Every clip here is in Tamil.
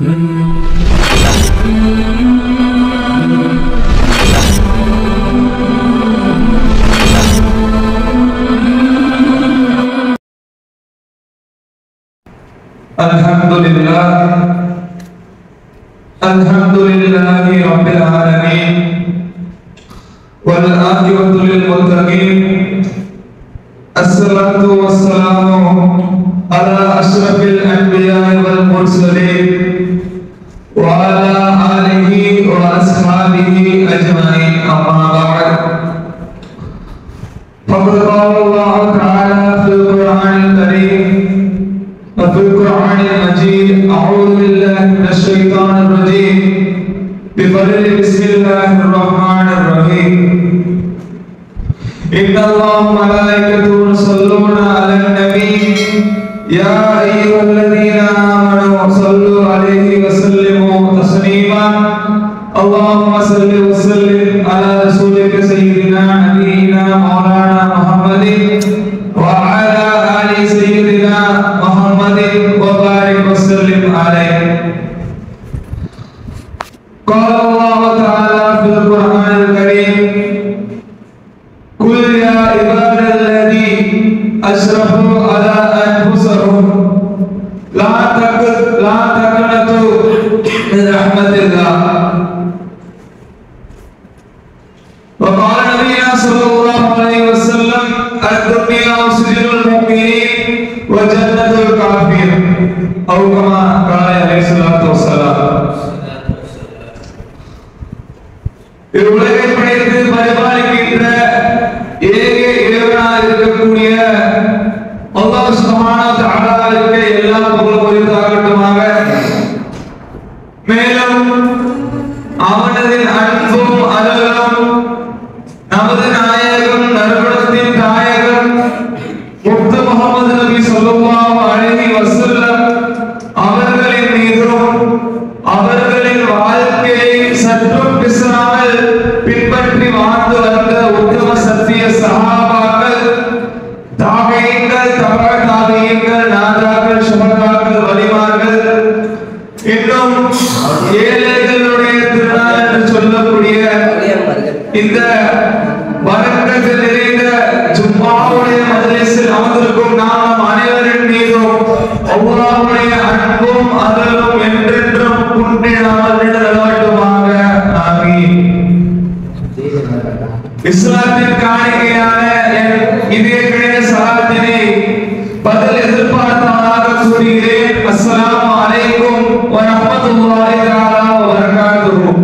الحمد لله الحمد لله رب العالمين والعاقبة للمتقين الصلاة والسلام على أشرف الأنبياء والمرسلين وعلى آله وأصحابه أجمعين أما بعد فقد قال الله تعالى في القرآن الكريم وفي القرآن المجيد أعوذ بالله من الشيطان الرجيم بفضل بسم الله الرحمن الرحيم إن الله وملائكته يصلون على النبي يا أيها الذين آمنوا صلوا عليه وسلموا تسليما اللهم صل وسلم على رسولك سيدنا نبينا مولانا محمد وعلى آل سيدنا محمد وبارك وسلم عليه قال الله تعالى في القرآن الكريم قل يا عباد الذي أشرفوا على أنفسهم لا تقل لا تقنطوا من رحمة الله وقال نبينا صلى الله عليه وسلم الدنيا سجن المؤمنين وجنة الكافرين أو كما قال عليه الصلاة والسلام இவ்வுலகை படைத்து பரிபாலிக்கின்ற ஏக இறைவனாக இருக்கக்கூடிய அல்லாஹ் சுப்ஹானஹு வ தஆலாவுக்கு எல்லா புகழும் உரித்தாகட்டுமாக மேலும் அவனது அன்பும் அருளும் நமது நாயகம் நறுமணத்தின் நாயகம் முத்து முகமது நபி ஸல்லல்லாஹு அலைஹி வஸல்லம் அவர்களின் மீதும் அவர்களின் வாழ்க்கையை சற்றும் பிசாமல் பின்பற்றி வாழ்ந்து வந்த உத்தம சத்திய சஹாபாக்கள் தாகையங்கள் தபக தாகையங்கள் நாதாக்கள் சுமதாக்கள் வலிமார்கள் இன்னும் ஏழைகளுடைய திருநாள் என்று சொல்லக்கூடிய இந்த வரக்கத்து நிறைந்த ஜும்மாவுடைய மஜ்லிஸில் அமர்ந்திருக்கும் நாம் அனைவரின் மீதும் அல்லாஹ்வுடைய அன்பும் அருளும் என்றென்றும் குன்றிடாமல் நிழலாட்டுமாக ஆமீன் இஸ்லாத்தின் காணிக்கையான என் இதே கிடைத்த சலாத்தினை பதில் எதிர்பார்த்தவனாக கூறுகிறேன் அஸ்ஸலாமு அலைக்கும் வ ரஹ்மத்துல்லாஹி தஆலா வ பரகாத்துஹு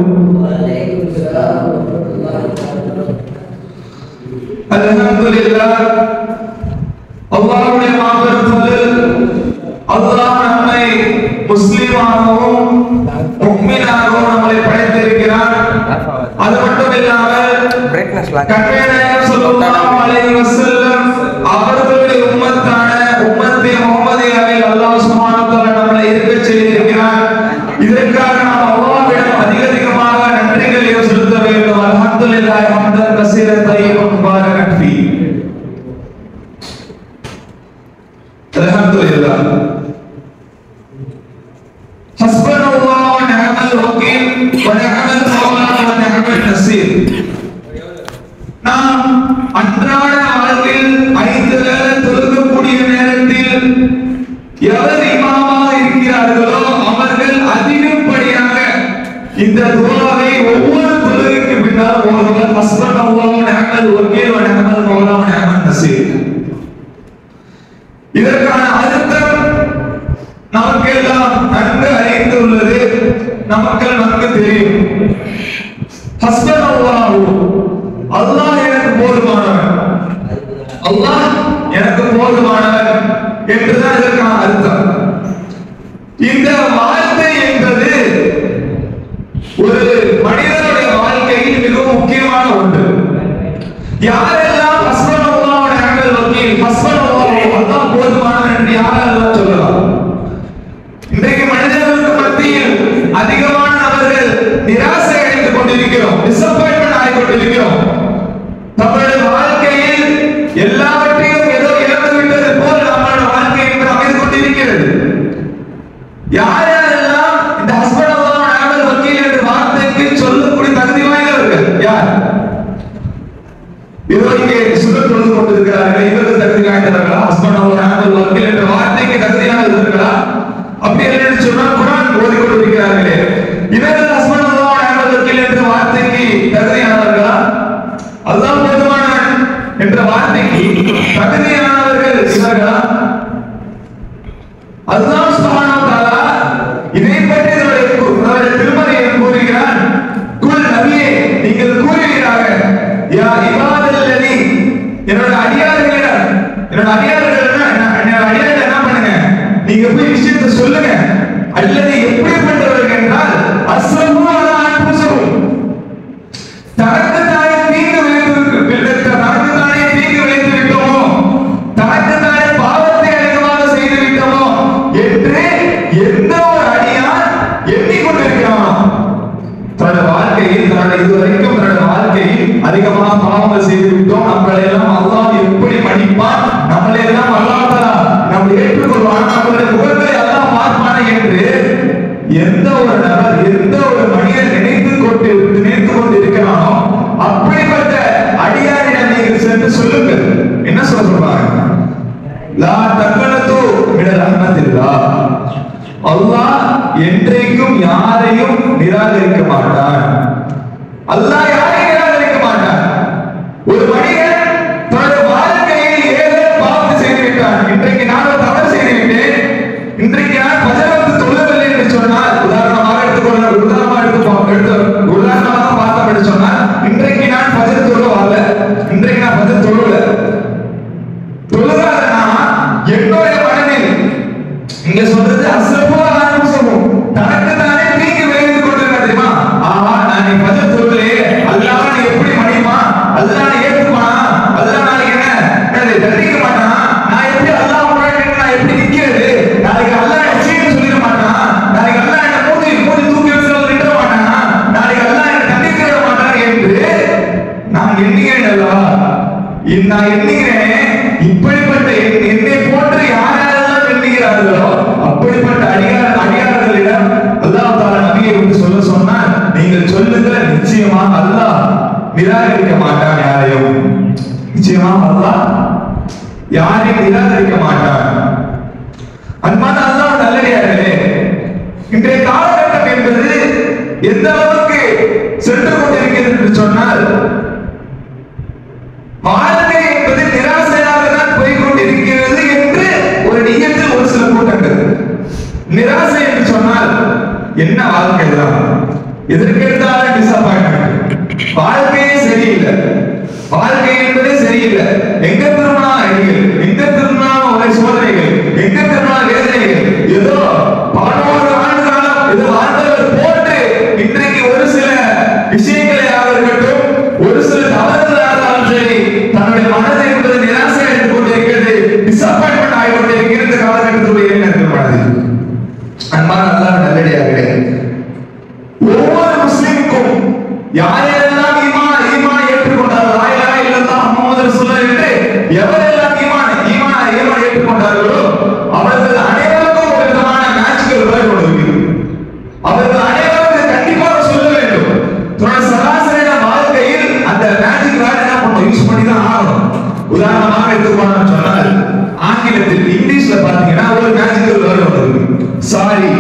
அல்ஹம்துலில்லாஹ் அல்லாஹ்வுடைய மாபெரும் ஃபضل அல்லாஹ் நம்மை முஸ்லிமாகவும் முஃமினாகவும் நம்மளை படைத்திருக்கிறான் அது மட்டும் இல்லாமல் பிரைட்னஸ் லாக் கண்மேநாயகம் ஸல்லல்லாஹு அலைஹி வஸல்லம் அவர்களுடைய உம்மத்தான உம்மத்தே முஹம்மதியாவில் அல்லாஹ் சுப்ஹானஹு வ தஆலா நம்மளை இருக்கச் செய்திருக்கிறான் இதற்காக நாம் அல்லாஹ்விடம் அதிக அதிகமாக நன்றிகளை செலுத்த வேண்டும் அல்ஹம்துலில்லாஹி ஹம்தன் கஸீரன் தய்யிபன் முபாரகன் ஃபீ அல்ஹம்துலில்லாஹ் ஹஸ்பனல்லாஹு வ நிஅமல் வக்கீல் வ நிஅமல் மௌலா வ நிஅமல் நசீர் நாம் அன்றாட வாழ்வில் ஐந்து வேளை தொழுகக்கூடிய நேரத்தில் எவர் இமாமாக இருக்கிறார்களோ அவர்கள் அதிகப்படியாக இந்த துவாவை ஒவ்வொரு தொழுகைக்கு பின்னால் ஓதுவர் ஹஸ்பன் அல்லாஹ் நிஅமல் வக்கீல் வ நிஅமல் மௌலா வ நிஅமல் நசீர் இதற்கான அர்த்தம் நமக்கெல்லாம் நன்கு அறிந்துள்ளது நமக்கு நன்கு தெரியும் ஹஸ்பன் அல்லாஹ் அல்லாஹ் எனக்கு போதுமானவன் அல்லாஹ் எனக்கு போதுமானவன் என்றுதான் இதற்கான அர்த்தம் இந்த வார்த்தை என்பது ஒரு மனிதனுடைய வாழ்க்கையில் மிகவும் முக்கியமான ஒன்று யாரெல்லாம் ஹஸ்பன் அல்லாஹ் நிஅமல் வக்கீல் ஹஸ்பன் அல்லாஹ் அல்லாஹ் போதுமானவன் என்று எந்த ஒரு நபர் எந்த ஒரு மனிதன் நினைத்து கொண்டு நினைத்து கொண்டு இருக்கிறானோ அப்படிப்பட்ட அடியாரிடம் நீங்கள் சென்று சொல்லுங்கள் என்ன சொல்ல சொல்றாங்க லா தக்கனத்து மினல் ரஹ்மத்தில்லா அல்லாஹ் என்றைக்கும் யாரையும் நிராகரிக்க மாட்டான் அல்லாஹ் யாரையும் நிராகரிக்க மாட்டான் ஒரு மனிதன் தனது வாழ்க்கையில் ஏதோ பாவத்தை செய்து விட்டான் இன்றைக்கு நான் ஒரு தவறு செய்து விட்டேன் இன்றைக்கு நான் பஜரத்து தொழவில்லை என்று சொன்னால் உதாரணமாக எடுத்துக்கொள்ள உதாரணமாக எடுத்து எடுத்து உதாரணமாக பார்த்தோம் என்று சொன்னால் இன்றைக்கு நான் பஜர் தொழ வரல இன்றைக்கு நான் பஜர் தொழல தொழுகாதனா என்னுடைய மனதில் இங்க சொல்றது அசபோ அனுசமோ தனக்கு தானே தீங்கு விளைவித்துக் கொண்டிருக்க தெரியுமா ஆஹா நான் நீ பஜர் தொழுலே அல்லாஹ் நீ எப்படி மடியுமா அல்லாஹ் நீ ஏத்துப்பானா அல்லாஹ் நாளைக்கு என்ன என்னது தண்டிக்க மாட்டானா நான் எப்படி அல்லாஹ் முன்னாடி நின்னு நான் எப்படி நிக்கிறது நாளைக்கு அல்லாஹ் என்ன செய்யணும் சொல்லிட மாட்டானா நாளைக்கு அல்லாஹ் என்ன மூடி மூடி தூக்கி வச்சு நிற்க மாட்டானா நாளைக்கு அல்லாஹ் என்ன தண்டிக்க விட மாட்டானா என்று நான் எண்ணுகிறேன் அல்லவா இ- நான் எண்ணுகிறேன் இப்படிப்பட்ட என்- என்னை போன்று யாரெல்லாம் எண்ணுகிறார்களோ அப்படிப்பட்ட அடியார் அடியார்களிடம் அல்லாஹ் தாலா நபியை வந்து சொல்ல சொன்னால் நீங்கள் சொல்லுங்கள் நிச்சயமா அல்லாஹ் நிராகரிக்க மாட்டான் யாரையும் நிச்சயமா அல்லாஹ் யாரையும் நிராகரிக்க மாட்டான் அன்பான அல்லாஹ் நல்லடியார்களே இன்றைய காலகட்டம் என்பது எந்த அளவுக்கு சென்று கொண்டிருக்கிறது என்று சொன்னால் வாழ்க்கை என்பது நிராசையாக தான் போய் கொண்டிருக்கிறது என்று ஒரு நியத்தில் ஒரு சில கூட்டங்கள் நிராசை என்று சொன்னால் என்ன வாழ்க்கை தான் எதற்கெடுத்தாலும் டிசப்பாயின்மெண்ட் வாழ்க்கையே சரியில்லை வாழ்க்கை என்பதே சரியில்லை எங்க திரும்பினாலும் அடிகள் எங்க திரும்பினாலும் ஒரே சோதனைகள் எங்க திரும்பினாலும் வேதனைகள் ஏதோ பதினோரு ஆண்டு காலம் ஏதோ வாழ்ந்தவர் போட்டு இன்றைக்கு ஒரு சில விஷயங்களை இருக்கட்டும் ஒரு சில தவறுகளாக இருந்தாலும் சரி தன்னுடைய மனதை என்பது நிராசை அடைந்து கொண்டிருக்கிறது டிசப்பாயின்மெண்ட் ஆகி கொண்டிருக்கிறது காலகட்டத்துடைய எண்ணங்கள் மனதில் அன்பான அல்லாஹ் நல்லடியார்களே ஒவ்வொரு முஸ்லிமுக்கும் யாரெல்லாம் ஈமான் ஈமான் ஏற்றுக்கொண்டார்கள் லா இலாஹா இல்லல்லாஹ் முஹம்மது ரசூலுல்லாஹ் என்று எவரெல்லாம் ஈமான் ஈமான் ஈமான் ஏற்றுக்கொண்டார்களோ அவர்கள் அனைவருக்கும் ஒரு விதமான மேட்ச்கள் வேர்டு ஒன்று இருக்குது அவர்கள் அனைவருக்கும் கண்டிப்பாக சொல்ல வேண்டும் தன்னுடைய சராசரியான வாழ்க்கையில் அந்த மேஜிக் வேர்டு என்ன பண்ணும் யூஸ் பண்ணி தான் ஆகணும் உதாரணமாக எடுத்துக்கோன்னு சொன்னால் ஆங்கிலத்தில் இங்கிலீஷ்ல பாத்தீங்கன்னா ஒரு மேஜிக்கல் வேர்டு ஒன்று இருக்கு சாரி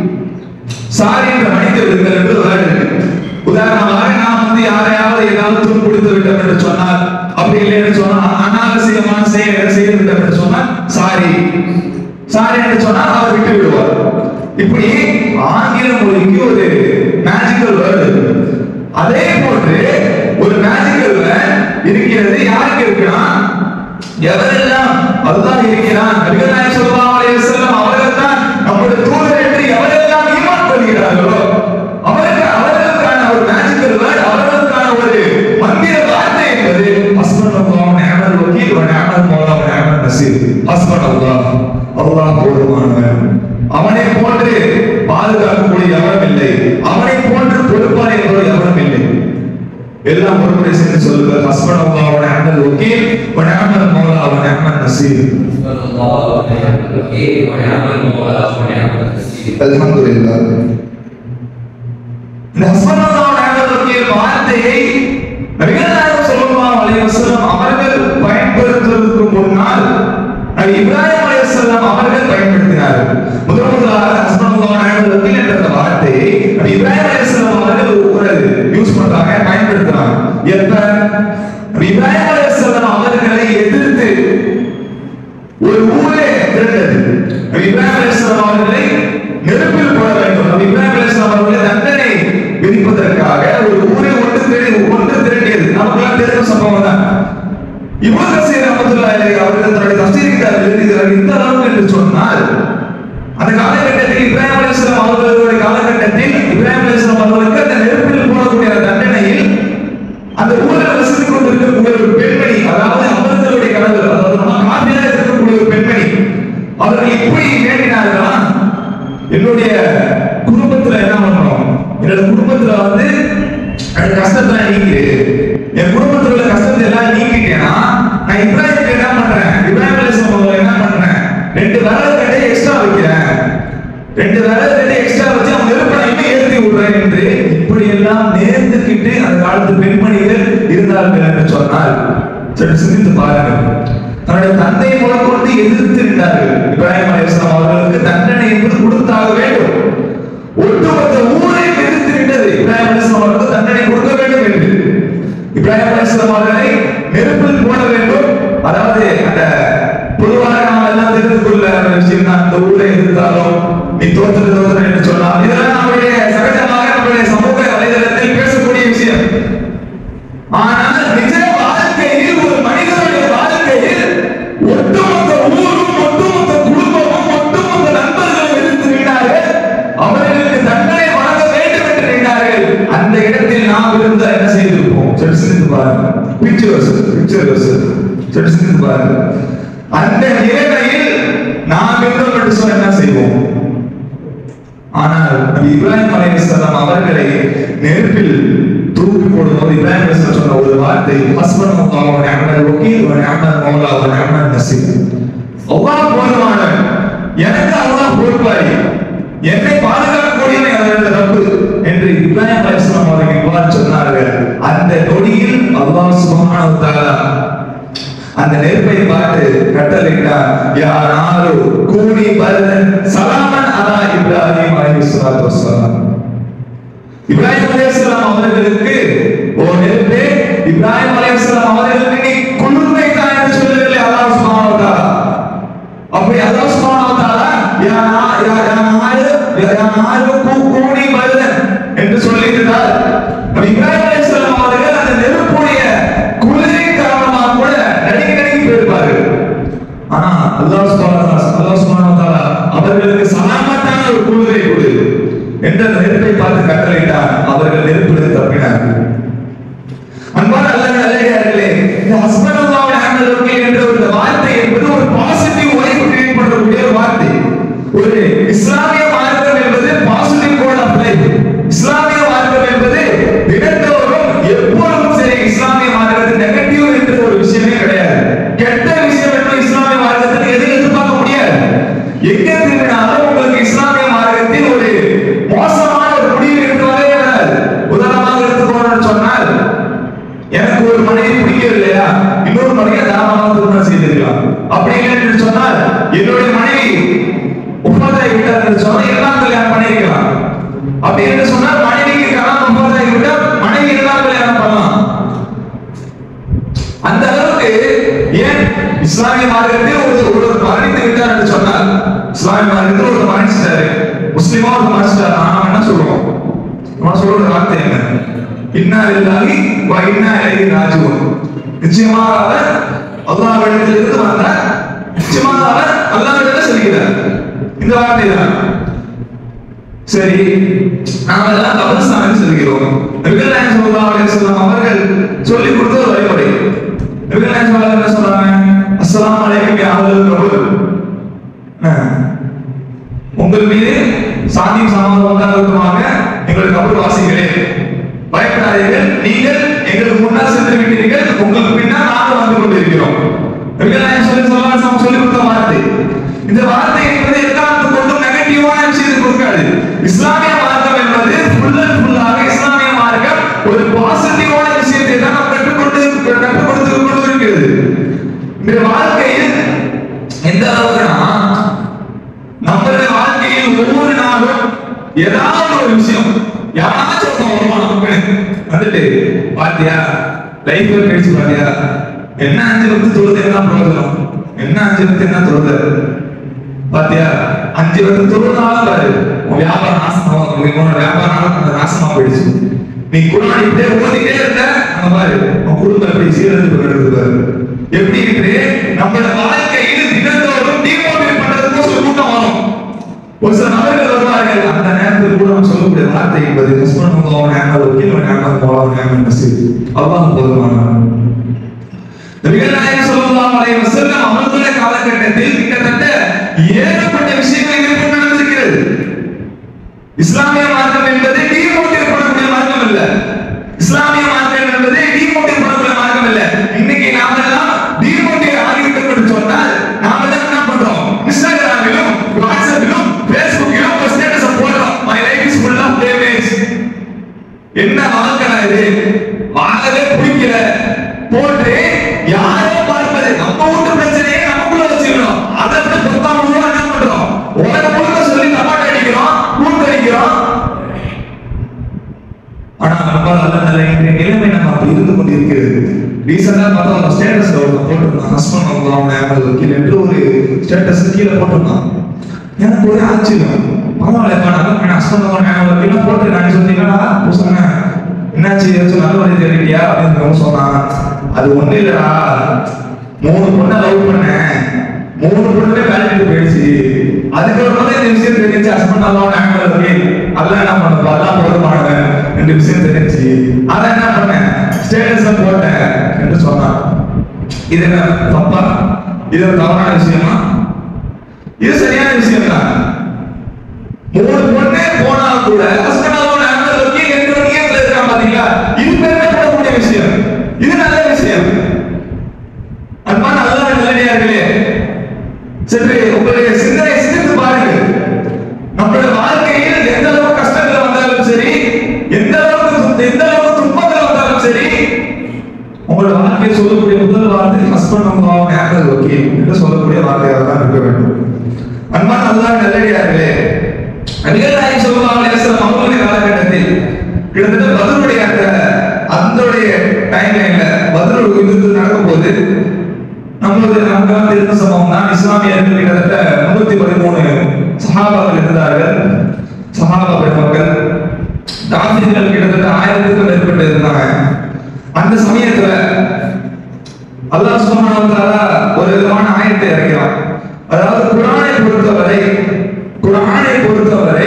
சாரி என்ற மனித விடுதல் என்று ஒரு வேர்டு இருக்கு உதாரணமாக நாம் வந்து யாரையாவது ஏதாவது துன்புறுத்து விட்டோம் என்று சொன்னால் அப்படி இல்லை என்று சொன்னால் அனாவசியமான செயலை செய்து விட்டோம் என்று சொன்னால் சாரி சாரி என்று சொன்னால் அவர் விட்டு விடுவார் இப்படி ஆங்கில மொழிக்கு ஒரு மேஜிக்கல் வேர்டு அதே போன்று ஒரு மேஜிக்கல் வேர்ட் இருக்கிறது யாருக்கு இருக்குன்னா எவரெல்லாம் அல்லாஹ் இருக்கிறான் நபிகள் நாயகம் ஸல்லல்லாஹு அலைஹி வஸல்லம் அவர்கள் தான் நம்முடைய தூதர் என்று எவரெல்லாம் ஈமான் கொள்கிறார்களோ அவருக்கு அவர்களுக்கான ஒரு மேஜிக்கல் வேர்ட் அவர்களுக்கான ஒரு மந்திர வார்த்தை என்பது ஹஸ்பனல்லாஹு நிஅமல் வக்கீல் வ நிஅமல் மௌலா வ நிஅமல் நசீர் ஹஸ்பனல்லாஹ் அல்லாஹ் போதுமானவன் அவனை போன்று பாதுகாக்கக்கூடிய எவரும் இல்லை அவனை போன்று பொறுப்பான என்பவர் எவரும் இல்லை எல்லாம் ஒருமுறை சேர்ந்து சொல்லுங்கள் ஹஸ்பனல்லாஹு வ நிஅமல் வக்கீல் வ நிஅமல் மௌலா வ நிஅமல் நசீர் صلى الله ونعم الوكيل ونعم المولى ونعم النصير அல்ஹம்துலில்லாஹ் இந்த ஹஸ்பனல்லாஹு வ நிஅமல் வக்கீல் வார்த்தையை நபிகள் நாயகம் ஸல்லல்லாஹு அலைஹி வஸல்லம் அவர்கள் பயன்படுத்துவதற்கு முன்னால் நபி இப்ராஹிம் அலைஹிஸ்ஸலாம் அவர்கள் பயன்படுத்தினார்கள் முதல் முதலாக ஹஸ்பனல்லாஹு வ நிஅமல் வக்கீல் என்ற அந்த வார்த்தையை நபி இப்ராஹிம் அலைஹிஸ்ஸலாம் அவர்கள் ஒரு யூஸ் பண்றாங்க பயன்படுத்துறாங்க எப்ப நபி இப்ராஹிம் அலைஹிஸ்ஸலாம் அவர்களை எதிர்த்து ஒரு ஊரே திரண்டது நபி இப்ராஹிம் அலைஹிஸ்ஸலாம் அவர்களை நெருப்பில் போட வேண்டும் நபி இப்ராஹிம் அலைஹிஸ்ஸலாம் அவர்களை தண்டனை விதிப்பதற்காக ஒரு ஊரை ஒன்று திரட்டி ஒன்று திரட்டியது நமக்கெல்லாம் தெரிந்த சம்பவம் தான் இப்னு கசீர் ரஹ்மத்துல்லாஹி அலைஹி அவர்கள் தன்னுடைய தஃசீர் கிதாபில் எழுதுகிறார் இந்த அளவுக்கு என்று சொன்னால் அந்த காலகட்டத்தில் இப்ராஹிம் அலைஹிஸ்ஸலாம் அவர்களுடைய காலகட்டத்தில் இப்ராஹிம் அலைஹிஸ்ஸலாம் அவர்களுக்கு அந்த நெருப்பில் போடக்கூடிய அந்த தண்டனையில் அந்த ஊரில் வசித்துக் கொண்டிருக்கக்கூடிய ஒரு பெண்மணி அதாவது அவர்களுடைய கணவர் அதாவது நம்ம காப்பியாக இருக்கக்கூடிய ஒரு பெண்மணி அவர்கள் இப்படி வேண்டினார்களா என்னுடைய குடும்பத்துல என்ன பண்ணணும் என்னோட குடும்பத்துல வந்து எனக்கு கஷ்டத்தை நீக்கிடு என் குடும்பத்துல உள்ள கஷ்டத்தை எல்லாம் நீக்கிட்டேன்னா நான் இப்ராஹிம் என்ன பண்றேன் இப்ராஹிம் அலைஹிஸ்ஸலாம் அவர்கள் என்ன பண்றேன் ரெண்டு விரல் கட்டை எக்ஸ்ட்ரா வைக்கிறேன் ரெண்டு விரல் கட்டை எக்ஸ்ட்ரா வச்சு அவங்க எதிர்க்கிட்டு அந்த காலத்து பெண்மணிகள் இருந்தார்கள் என்று சொன்னால் சற்று சிந்தித்து பாருங்கள் தன்னுடைய தந்தையை முதற்கொண்டு எதிர்த்து நின்றார்கள் இப்ராஹிம் அலைஹிஸ்ஸலாம் அவர்களுக்கு தண்டனை என்பது கொடுத்தாக வேண்டும் ஒட்டுமொத்த ஊரை எதிர்த்து நின்றது இப்ராஹிம் அலைஹிஸ்ஸலாம் அவர்களுக்கு தண்டனை கொடுக்க வேண்டும் என்று இப்ராஹிம் அலைஹிஸ்ஸலாம் அவர்களை நெருப்பில் போட வேண்டும் அதாவது அந்த பொதுவாக நாம் எல்லாம் தெரிந்து கொள்ள ஒரு விஷயம் தான் இந்த ஊரை எதிர்த்தாலும் நீ தோற்று தோற்று என்று சொன்னால் இதெல்லாம் நம்முடைய சகஜமாக நம்முடைய சமூக வலைதளத்தில் பேசக்கூடிய விஷயம் ஆனால் நிஜ வாழ்க்கையில் ஒரு மனிதனுடைய வாழ்க்கையில் ஒட்டுமொத்த ஊரும் ஒட்டுமொத்த குடும்பமும் ஒட்டுமொத்த நண்பர்களும் எதிர்த்து நின்றார்கள் அவர்களுக்கு தண்டனை வழங்க வேண்டும் என்று நின்றார்கள் அந்த இடத்தில் நாம் இருந்தால் என்ன செய்திருப்போம் சற்று சிந்தித்து பாருங்க பிக்சர்ஸ் பிக்சர்ஸ் சற்று சிந்தித்து பாருங்க அந்த நிலைமையில் நாம் இருந்தோம் என்று சொன்ன என்ன செய்வோம் ஆனால் நபி இப்ராஹிம் அலைஹிஸ்ஸலாம் அவர்களை நெருப்பில் தூக்கி போடும்போது இப்ராஹிம் அலைஹிஸ்ஸலாம் சொன்ன ஒரு வார்த்தை ஹஸ்பன் அல்லாஹ் வ நிஅமல் வக்கீல் வ நிஅமல் மௌலா வ நிஅமல் நசீர் அல்லாஹ் போதுமானவன் எனக்கு அல்லாஹ் பொறுப்பாளி என்னை பாதுகாக்கக்கூடியவன் அவரது ரப்பு என்று இப்ராஹிம் அலைஹிஸ்ஸலாம் அவர்கள் இவ்வாறு சொன்னார்கள் அந்த நொடியில் அல்லாஹ் சுப்ஹானஹு வ தஆலா அந்த நெருப்பை பார்த்து கட்டளையிட்டார் யா நாரு கூனி பரதன் சலாமன் அலா இப்ராஹிம் அலைஹிஸ்ஸலாத்து வஸ்ஸலாம் இப்ராஹிம் அலைஹிஸ்ஸலாம் அவர்களுக்கு ஓ நெருப்பே இப்ராஹிம் அலைஹிஸ்ஸலாம் அவர்களுக்கு நீ குளிர்மை தான் என்று சொல்லவில்லை அல்லாஹ் சுப்ஹானஹு வ தஆலா அப்படி அல்லாஹ் சுப்ஹானஹு வ தஆலா யா நா யா யா நாரு யா யா நாரு கூ கூனி பரதன் என்று சொல்லியிருந்தார் நபி இப்ராஹிம் அலைஹிஸ்ஸலாம் அவர்கள் அந்த நெருப்புடைய குளிரின் காரணமாக கூட நடுங்கி நடுங்கி போயிருப்பார்கள் ஆனா அல்லாஹ் சுப்ஹானஹு வ தஆலா அல்லாஹ் சுப்ஹானஹு வ தஆலா அவர்களுக்கு சலாமத்தான ஒரு குளிரை கொடு என்ற அந்த நெருப்பை பார்த்து கட்டளையிட்டார் அவர்கள் நெருப்பிலிருந்து தப்பினார்கள் அன்பான அல்லாஹ் நல்லடியார்களே இந்த ஹஸ்பண்ட் அல்லாஹ் நிஅமல் வக்கீல் என்ற ஒரு வார்த்தை என்பது ஒரு பாசிட்டிவ் வைப் கிரியேட் பண்ணக்கூடிய ஒரு வார்த்தை ஒரு இஸ்லாமிய மார்க்கம் என்பது பாசிட்டிவ் கோட் ஆஃப் லைஃப் இஸ்லாமிய மார்க்கம் என்பது தினந்தோறும் எப்பொழுதும் சரி இஸ்லாமிய மார்க்கத்தில் நெகட்டிவ் என்ற ஒரு விஷயமே கிடையாது கெட்ட விஷயம் என்று இஸ்லாமிய மார்க்கத்தில் எதையும் எதிர்பார்க்க முடியாது எங்க திரும்பினாலும் உங்களுக்கு இஸ்லாமிய மார்க்கத்தில் ஒரு மோசமான ஒரு முடிவு என்று வரவே வராது உதாரணமாக எடுத்துக்கோன்னு சொன்னால் எனக்கு ஒரு மனைவி பிடிக்கவில்லையா இன்னொரு மனைவியை தாராளமாக திருமணம் செய்திருக்கலாம் அப்படி இல்லை என்று சொன்னால் என்னுடைய மனைவி ஒப்பந்தாய் விட்டார் என்று சொன்னால் இரண்டாம் கல்யாணம் பண்ணியிருக்கலாம் அப்படி என்று சொன்னால் மனைவிக்கு கணவன் ஒப்பந்தாய் விட்டால் மனைவி இரண்டாம் கல்யாணம் பண்ணலாம் அந்த அளவுக்கு ஏன் இஸ்லாமிய மார்க்கத்தில் ஒரு ஒருவர் மரணித்து விட்டார் என்று சொன்னால் இஸ்லாமிய மார்க்கத்தில் ஒருவர் மரணிச்சிட்டாரு முஸ்லிமா ஒரு மரணிச்சிட்டார் நாம என்ன சொல்றோம் நம்ம சொல்ற வார்த்தை என்ன இன்னா இல்லாஹி வ இன்னா இலைஹி ராஜிஊன் நிச்சயமாக அவர் அல்லாஹ்விடத்திலிருந்து வந்தார் நிச்சயமாக அவர் அல்லாஹ்விடத்தில் செல்கிறார் இந்த வார்த்தை தான் சரி நாம எல்லாம் கபரஸ்தானுக்கு செல்கிறோம் நபிகள் நாயகம் ஸல்லல்லாஹு அலைஹி வஸல்லம் அவர்கள் சொல்லி கொடுத்த ஒரு வழிமுறை நபிகள் நாயகம் ஸல்லல்லாஹு அலைஹி வஸல்லம் என்ன சொல்றாங்க அஸ்ஸலாமு அலைக்கும் யா அஹ்லல் கபர் உங்கள் மீது சாந்தியும் சமாதானம் உண்டாகட்டுமாக எங்களுக்கு கபர் வாசிகளே பயப்படாதீர்கள் நீங்கள் எங்களுக்கு முன்னால் சென்று விட்டீர்கள் உங்களுக்கு பின்னால் நாங்கள் வந்து கொண்டிருக்கிறோம் நபிகள் நாயகம் ஸல்லல்லாஹு அலைஹி வஸல்லம் சொல்லி கொடுத்த வார்த்தை இந்த வார்த்தை என்பது எல்லாத்து கொண்டும் நெகட்டிவான விஷயத்தை கொடுக்காது இஸ்லாமிய மார்க்கம் என்பது ஃபுல் அண்ட் ஃபுல்லாக இஸ்லாமிய மார்க்கம் ஒரு பாசிட்டிவான விஷயத்தை தான் நாம் கற்றுக்கொண்டு கற்றுக் கொடுத்து கொண்டு இருக்கிறது இந்த வாழ்க்கையில் எந்த அளவுக்குனா நம்மளுடைய வாழ்க்கையில் ஒவ்வொரு நாளும் ஏதாவது ஒரு விஷயம் யாராச்சும் ஒருத்தன் வருவான் நமக்கு வந்துட்டு பாத்தியா லைஃப்ல கழிச்சு பாத்தியா என்ன அஞ்சு வந்து தொழுது என்ன பிரயோஜனம் என்ன அஞ்சு வந்து என்ன தொழுது பாத்தியா அஞ்சு வந்து தொழுனாலும் பாரு உன் வியாபாரம் நாசமா உன்னோட வியாபாரம் அந்த நாசமா போயிடுச்சு நீ குரான் இப்படியே ஓதிட்டே இருந்த அங்க பாரு உன் குடும்பம் எப்படி சீரழிந்து போயிடுது பாரு எப்படி இருக்கு நம்மளோட வாழ்க்கையில் தினந்தோறும் டிமோட்டிவேட் பண்றதுக்கு ஒரு கூட்டம் வரும் ஒரு சில நபர்கள் வருவார்கள் அந்த நேரத்தில் கூட நம்ம சொல்லக்கூடிய வார்த்தை என்பது ஹஸ்பண்ட் உங்க நேரம் ஒரு கிலோ நேரம் போலாம் நேரம் நசீர் அல்லாஹ் போதுமானவன் நபிகள் நாயகம் ஸல்லல்லாஹு அலைஹி வஸல்லம் அவர்களுடைய காலகட்டத்தில் கிட்டத்தட்ட ஏகப்பட்ட விஷயங்கள் ஏற்பட்டு நடந்திருக்கிறது இஸ்லாமிய மார்க்கம் என்பது டிமோட்டிவேட் பண்ணக்கூடிய மார்க்கம் இல்ல இஸ்லாமிய மார்க்கம் என்பது டிமோட்டிவேட் பண்ணக்கூடிய மார்க்கம் இல்ல இன்னைக்கு நாம எல்லாம் டிமோட்டிவேட் ஆகிவிட்டோம் என்று சொன்னால் நாம எல்லாம் என்ன பண்றோம் இன்ஸ்டாகிராமிலும் வாட்ஸ்அப்பிலும் ஃபேஸ்புக்கிலும் ஒரு ஸ்டேட்டஸ் போடுறோம் my life is full of damage என்ன வாழ்க்கை இது வாழவே பிடிக்கல போட்டு யாரோ பார்ப்பது நம்ம வீட்டு பிரச்சனையை நமக்குள்ள வச்சுக்கணும் அதை விட பத்தாம் ரூபா என்ன பண்றோம் உலகம் முழுக்க சொல்லி டமாட்டோ அடிக்கிறோம் கூட்டு அடிக்கிறோம் ஆனா நம்ம நல்ல நல்ல இன்றைய நிலைமை நம்ம அப்படி இருந்து கொண்டிருக்கிறது ரீசெண்டா பார்த்தா ஒரு ஸ்டேட்டஸ்ல ஒரு போட்டிருந்தான் ஹஸ்பண்ட் அவங்க அவங்க ஆம்பல் வக்கீல் என்று ஒரு ஸ்டேட்டஸ் கீழே போட்டிருந்தான் எனக்கு ஒரு ஆச்சரியம் பரவாயில்ல நான் ஹஸ்பண்ட் அவங்க ஆம்பல் வக்கீல் போட்டிருக்கான்னு சொன்னீங்கன்னா சொன்னேன் என்னாச்சு ஏதாச்சும் நல்ல வழி தெரியலையா அப்படின்னு சொன்னான் அது ஒண்ணு இல்லடா மூணு பொண்ணை லவ் பண்ணேன் மூணு பொண்ணுமே வேலைக்கு போயிடுச்சு அதுக்கப்புறம் தான் இந்த விஷயம் தெரிஞ்சு ஹஸ்பண்ட் அல்லாவும் ஆங்கில வக்கீல் அதெல்லாம் என்ன பண்ண அதெல்லாம் போதுமானவன் ரெண்டு விஷயம் தெரிஞ்சு அதை என்ன பண்ணேன் ஸ்டேட்டஸ் போட்டேன் என்று சொன்னான் இது என்ன தப்பா இது ஒரு தவறான விஷயமா இது சரியான விஷயம் தான் மூணு பொண்ணே போனா கூட ஹஸ்பண்ட் அல்லாவும் ஆங்கில வக்கீல் என்று ஒரு நியத்துல இருக்கான் பாத்தீங்களா இது பெருமைப்படக்கூடிய விஷயம் இது நல்ல விஷயம் அன்பான அல்லாஹ் நல்லடியார்களே சற்று உங்களுடைய சிந்தனை சிந்தித்து பாருங்கள் நம்மளுடைய வாழ்க்கையில் எந்த அளவுக்கு கஷ்டங்கள் வந்தாலும் சரி எந்த அளவுக்கு எந்த அளவுக்கு துன்பங்கள் வந்தாலும் சரி உங்களோட வாழ்க்கையை சொல்லக்கூடிய முதல் வார்த்தை ஹஸ்பண்ட் நம்ம ஆங்கல் ஓகே என்று சொல்லக்கூடிய வார்த்தையாக தான் இருக்க வேண்டும் அன்பான அல்லாஹ் நல்லடியார்களே நபிகள் நாயகம் ஸல்லல்லாஹு அலைஹி வஸல்லம் அவங்களுடைய காலகட்டத்தில் கிட்டத்தட்ட பதிலுடைய அந்த அந்தோடைய டைம் லைன்ல பதில் யுத்தத்தில் நடக்கும்போது நம்மளுடைய நமக்கெல்லாம் தெரிந்த சம்பவம் தான் இஸ்லாமியர்கள் கிட்டத்தட்ட முன்னூத்தி பதிமூணு சஹாபாக்கள் இருந்தார்கள் சஹாபா பெருமக்கள் தாசிர்கள் கிட்டத்தட்ட ஆயிரத்துக்கும் மேற்பட்டு இருந்தாங்க அந்த சமயத்துல அல்லாஹ் சுப்ஹானஹு வ தஆலா ஒரு விதமான ஆயத்தை இறக்கிறான் அதாவது குர்ஆனை பொறுத்தவரை குர்ஆனை பொறுத்தவரை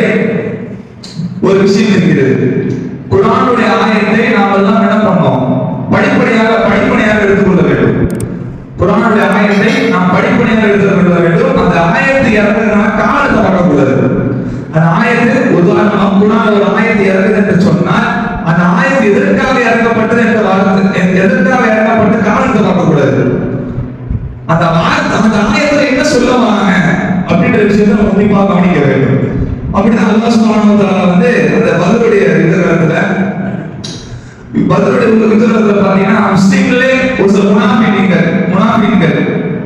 ஒரு விஷயம் இருக்கிறது குர்ஆனுடைய ஆயத்தை நாம் எல்லாம் என்ன பண்ணோம் படிப்படியாக படிப்படியாக எடுத்துக்கொள்ள வேண்டும் குர்ஆனுடைய ஆயத்தை நாம் படிப்படியாக எடுத்துக்கொள்ள வேண்டும் அந்த ஆயத்தை இறங்குறதுனா காலத்தை பார்க்கக்கூடாது அந்த ஆயத்து உதாரணம் குர்ஆன் ஒரு ஆயத்தை இறங்குது என்று சொன்னால் அந்த ஆயத்து எதற்காக இறக்கப்பட்டது என்ற வார்த்தை எதற்காக இறக்கப்பட்ட காரணத்தை பார்க்கக்கூடாது அந்த வார்த்தை அந்த ஆயத்துல என்ன சொல்ல வராங்க அப்படின்ற விஷயத்தை நம்ம உன்னிப்பா கவனிக்க வேண்டும் அப்படிதான் அல்லாஹ் சுப்ஹானஹு வ தஆலா வந்து அந்த பதிலுடைய யுத்தகலத்துல பதிலுடைய யுத்தகலத்துல பாத்தீங்கன்னா முஸ்லிம்களே ஒரு சில முனாஃபிகீன்கள் முனாஃபிகீன்கள்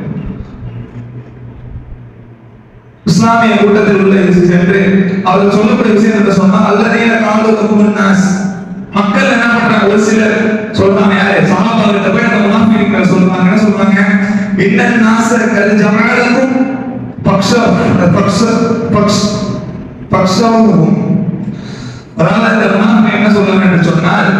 இஸ்லாமிய கூட்டத்தில் உள்ள இது சென்று அவர் சொல்லக்கூடிய விஷயம் என்ன சொன்னா அல்லதீன காலு தகுமுன் நாஸ் மக்கள் என்ன பண்றாங்க ஒரு சிலர் சொல்றாங்க யாரு சஹாபாக்கிட்ட போய் அந்த முனாஃபிகீன்கள் சொல்றாங்க என்ன சொல்றாங்க இன்னன் நாச கல் ஜமாலக்கும் பக்ஷ பக்ஷ பக்ஷ பக்ஷவும் அதனால இந்த முனாஃபிக் என்ன சொல்றாங்க என்று சொன்னால்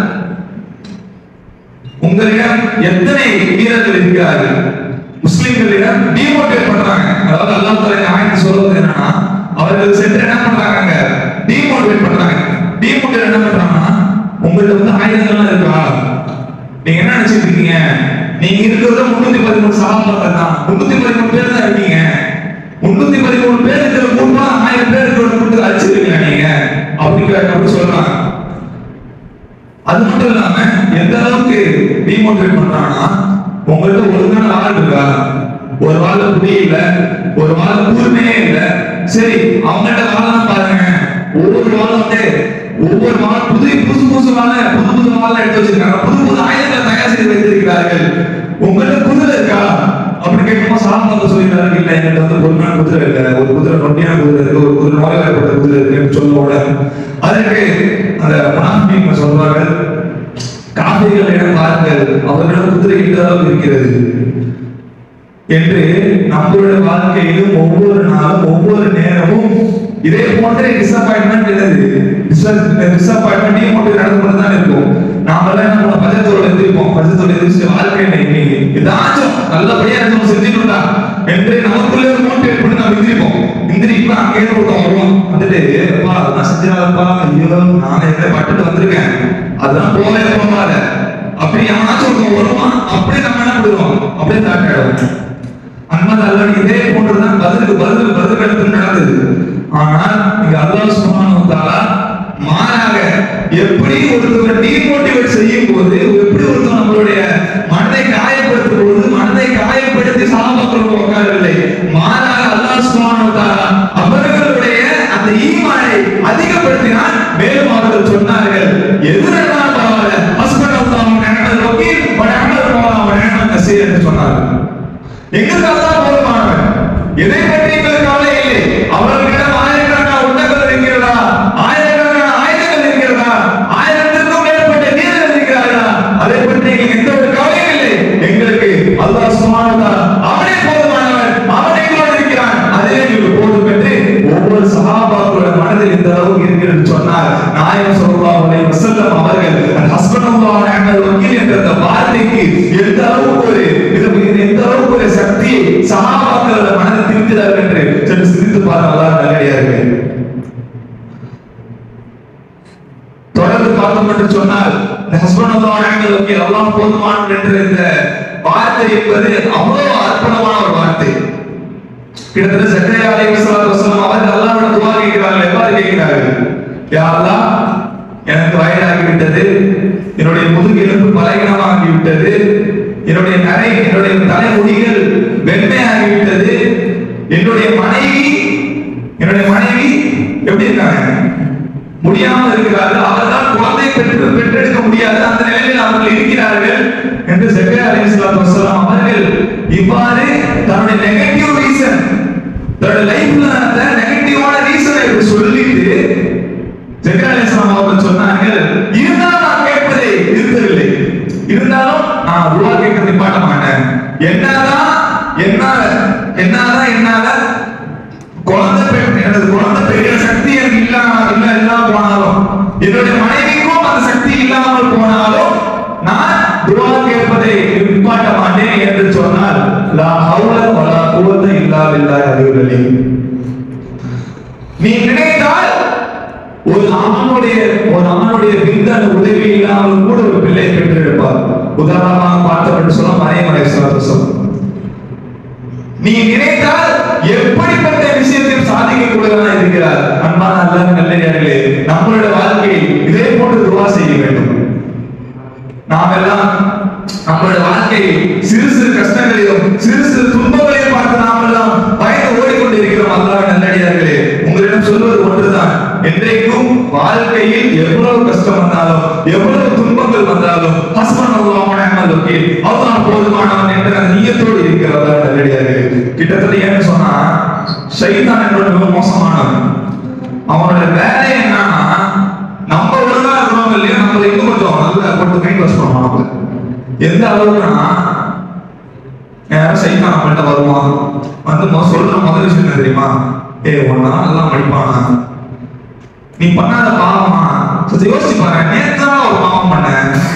உங்களிடம் எத்தனை வீரர்கள் இருக்கிறார்கள் முஸ்லிம்களிடம் டிமோட்டிவேட் பண்றாங்க அதாவது அல்லாஹ் தஆலா இந்த ஆயத்தை சொல்றது என்னன்னா அவர்கள் சென்று என்ன பண்றாங்க டிமோட்டிவேட் பண்றாங்க டிமோட்டிவேட் என்ன பண்றாங்கன்னா உங்கள்ட்ட வந்து ஆயுதங்கள்லாம் இருக்கா நீங்க என்ன நினைச்சிட்டு இருக்கீங்க நீங்க இருக்கிறது முன்னூத்தி பதிமூணு சகாபாக்கள் தான் முன்னூத்தி பதிமூணு பேர் தான் இருக்கீங்க முன்னூத்தி பதிமூணு பேர் இருக்கிற கூட்டம் ஆயிரம் பேர் இருக்கிற கூட்டத்தில் அடிச்சிருக்கீங்க நீங்க அப்படி அப்படி சொல்றாங்க அது மட்டும் இல்லாம எந்த அளவுக்கு டிமோட்டிவேட் பண்றாங்கன்னா உங்கள்ட்ட ஒழுங்கான ஆள் இருக்கா ஒரு வாழ புடி இல்ல ஒரு வாழ கூர்மையே இல்ல சரி அவங்கள்ட்ட வாழலாம் பாருங்க ஒவ்வொரு வாழும் வந்து ஒவ்வொரு வாழ புது புதுசு புதுசு வாழ புது புது வாழ எடுத்து வச்சிருக்காங்க புது புது ஆயுதங்களை தயார் செய்து வைத்திருக்கிறார்கள் உங்கள்ட்ட குதிரை இருக்கா அப்படி கேட்கும்போது சாப்பாடு சொல்லிடுறாரு இல்ல என்கிட்ட வந்து பொறுமையான குதிரை இல்ல ஒரு குதிரை நொட்டியான குதிரை இருக்கு ஒரு குதிரை நோய்வாய்ப்பட்ட குதிரை இருக்குன்னு சொல்லுவோட அதற்கு அந்த மனாபிங்க சொல்றார்கள் காவிரிகளிடம் பாருங்கள் அவர்களிடம் குதிரை இந்த அளவுக்கு இருக்கிறது என்று நம்மளுடைய வாழ்க்கையிலும் ஒவ்வொரு நாளும் ஒவ்வொரு நேரமும் இதே போன்ற டிசப்பாயின்மெண்ட் என்னது டிசப்பாயின்மெண்ட் மட்டும் நடந்து கொண்டு தான் இருக்கும் நாமெல்லாம் என்ன பண்ணுவோம் பஞ்சத்தோட எதிர்ப்போம் பஞ்சத்தோட எதிர்த்து வாழ்க்கை இன்னைக்கு ஏதாச்சும் நல்லபடியா நம்ம செஞ்சுட்டா என்று நமக்குள்ளே ஒரு மோட்டிவேட் பண்ணி நம்ம எந்திரிப்போம் எந்திரிப்பா அங்கே ஒருத்தன் வருவான் வந்துட்டு அப்பா அதெல்லாம் செஞ்சிடாதப்பா ஐயோ நான் எங்க பட்டுட்டு வந்திருக்கேன் அதெல்லாம் போகவே போகாத அப்படி யாராச்சும் ஒருத்தன் வருவான் அப்படியே நம்ம என்ன பண்ணுவோம் அப்படியே தாக்காடுவோம் அன்பான அல்லாஹ் இதே போன்றுதான் பதிலுக்கு பதில் பதில் எடுத்து நடந்தது ஆனால் இங்க அல்லாஹ் சுப்ஹானஹு வ தஆலா மாறாக எப்படி ஒருத்தர் டீமோட்டிவேட் செய்யும் போது எப்படி ஒருத்தர் நம்மளுடைய மனதை காயப்படுத்தும் போது மனதை காயப்படுத்தி சாபாக்கள் உட்காரவில்லை மாறாக அல்லாஹ் சுப்ஹானஹு வ தஆலா அவர்களுடைய அந்த ஈமானை அதிகப்படுத்தி பயன்படுத்தினான் மேலும் அவர்கள் சொன்னார்கள் எது நடந்தாலும் பரவாயில்ல ஹஸ்பண்ட் அல்லாஹ் நினைமது வக்கீல் நினைமது மௌலா நினைமது நசீர் என்று சொன்னார்கள் எங்களுக்கு அல்லாஹ் போதுமானவன் எதை பற்றி எங்களுக்கு கவலை இல்லை அவர்களிடம் ஆயிரக்கணக்கான ஒட்டங்கள் இருக்கிறதா ஆயிரக்கணக்கான ஆயுதங்கள் இருக்கிறதா ஆயிரத்திற்கும் மேற்பட்ட வீரர்கள் இருக்கிறார்களா அதை பற்றி எங்களுக்கு எந்த ஒரு கவலையும் இல்லை எங்களுக்கு அல்லாஹ் சுப்ஹானஹு வ தஆலா அவனே போதுமானவன் அவனே எங்களோடு இருக்கிறான் அதே எங்களுக்கு போதும் என்று ஒவ்வொரு சஹாபாக்களோட மனதில் இந்த அளவுக்கு இருக்கிறது சொன்னார் நாயகம் ஸல்லல்லாஹு அலைஹி வஸல்லம் அவர்கள் ஹஸ்பனல்லாஹு நிஅமல் வக்கீல் என்ற அந்த வார்த்தைக்கு எந்த அளவுக்கு ஒரு இது இது எந்த அளவுக்கு ஒரு சக்தி சஹாபாக்களோட மனதை திருத்தினார்கள் என்று சற்று சிந்தித்து பாருங்க அல்லாஹ் நல்லடியார்கள் தொடர்ந்து பார்த்தோம் என்று சொன்னால் இந்த ஹஸ்பனல்லாஹு நிஅமல் வக்கீல் அல்லாஹ் போதுமானவன் என்ற இந்த வார்த்தை என்பது அவ்வளவு அற்புதமான ஒரு வார்த்தை கிட்டத்தட்ட சக்கரையா அலைஹிஸ்ஸலாத்து வஸலாம் அவர்கள் அல்லாஹ்விடம் துஆ கேட்கிறார்கள் எவ்வாறு கேட்கிறார்கள் யா அல்லாஹ் எனக்கு வயதாகி விட்டது என்னுடைய முதுகெலும்பு பலகீனமாகி விட்டது என்னுடைய நரை என்னுடைய தலைமுடிகள் வெண்மையாகி விட்டது என்னுடைய மனைவி என்னுடைய மனைவி எப்படி இருக்காங்க முடியாமல் இருக்கிறார்கள் அவர்களால் குழந்தை பெற்று பெற்றெடுக்க முடியாது அந்த நிலையில் அவர்கள் இருக்கிறார்கள் என்று செக்கே அலைஹிஸ்ஸலாத்து வஸலாம் அவர்கள் இவ்வாறு தன்னுடைய நெகட்டிவ் ரீசன் தன்னுடைய லைஃப்ல அந்த நெகட்டிவான ரீசனை சொல்லிட்டு செக்கே அலைஹிஸ்ஸலாம் அவர்கள் சொன்னார்கள் இருந்தாலும் நான் கேட்பதை நிறுத்தவில்லை இருந்தாலும் நான் ரூபா கேட்க நிப்பாட்ட மாட்டேன் என்னதான் என்னால என்னதான் என்னால குழந்தை பெண் எனது குழந்தை பெரிய சக்தி எனக்கு இல்லாம இல்ல இல்லாம போனாலும் என்னுடைய மனைவிக்கும் அந்த சக்தி இல்லாமல் போனாலும் நான் துவா கேட்பதை நிப்பாட்ட மாட்டேன் என்று சொன்னால் லா ஹவுல வலா குவத்த இல்லா பில்லாஹி அலியுல் அலீம் நீ நினைத்தால் ஒரு ஆணுடைய ஒரு ஆணுடைய விந்தன் உதவி இல்லாமல் கூட ஒரு பிள்ளை பெற்றெடுப்பார் உதாரணமாக பார்த்தோம் என்று சொல்ல மறைமலை சொல்ல நீ நினைத்தால் எப்படிப்பட்ட விஷயத்தையும் சாதிக்கக்கூடியவனாக இருக்கிறார் அன்பான அல்லாஹ் நல்லடியார்களே நம்மளுடைய வாழ்க்கையில் இதே போன்று துவா செய்ய வேண்டும் நாம் எல்லாம் நம்மளுடைய வாழ்க்கையில் சிறு சிறு கஷ்டங்களையும் சிறு சிறு துன்பங்களையும் பார்த்து நாம் எல்லாம் பயந்து ஓடிக்கொண்டிருக்கிறோம் அல்லாஹ் நல்லடியார்களே உங்களிடம் சொல்வது ஒன்றுதான் என்றைக்கும் வாழ்க்கையில் எவ்வளவு கஷ்டம் வந்தாலும் எவ்வளவு துன்பங்கள் வந்தாலும் ஹஸ்பண்ட் அல்லாஹ் நிஅமல் வக்கீல் அல்லாஹ் போதுமானவன் என்ற அந்த நியத்தோடு இருக்கிறதா நல்லடியார்களே கிட்டத்தட்ட ஏன்னு சொன்னா ஷைத்தான் என்னோட மிக மோசமானவன் அவனோட வேலை என்னன்னா நம்ம ஒழுங்கா இருக்கணும் இல்லையா நம்மள இன்னும் கொஞ்சம் நல்லா போட்டு மைண்ட் வாஷ் பண்ணுவான் நம்மள. எந்த அளவுக்குன்னா நேரம் சைத்தான் நம்மள்ட்ட வருவான் வந்து மொ- சொல்ற முதல் விஷயம் என்ன தெரியுமா ஏய் ஒன்னா நல்லா படிப்பானா நீ பண்ணாத பாவமா கொஞ்சம் யோசிச்சு பாரு நேத்தா ஒரு பாவம் பண்ண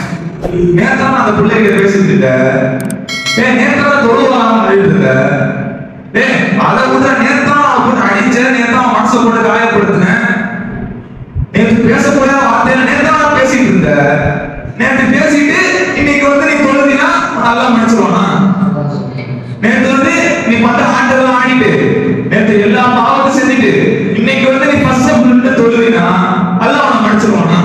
நேத்தா அந்த பிள்ளைகிட்ட பேசிட்டு இருக்க ஏ நேத்தா தொழுவாங்க இருக்க ஏ அதை விட நேத்தா போட்டு அடிச்ச நேத்தா மனசை போட்டு காயப்படுத்தின நேத்து பேசக்கூட வார்த்தையில நேத்து தான் பேசிட்டு இருந்த நேத்து பேசிட்டு இன்னைக்கு வந்து நீ தொழுதினா நல்லா மன்னிச்சிருவானா நேத்து வந்து நீ பண்ண ஆட்டெல்லாம் ஆடிட்டு நேத்து எல்லா பாவத்தையும் செஞ்சுட்டு இன்னைக்கு வந்து நீ ஃபர்ஸ்ட் நின்று தொழுதினா அல்லாஹ் அவனை மன்னிச்சிருவானா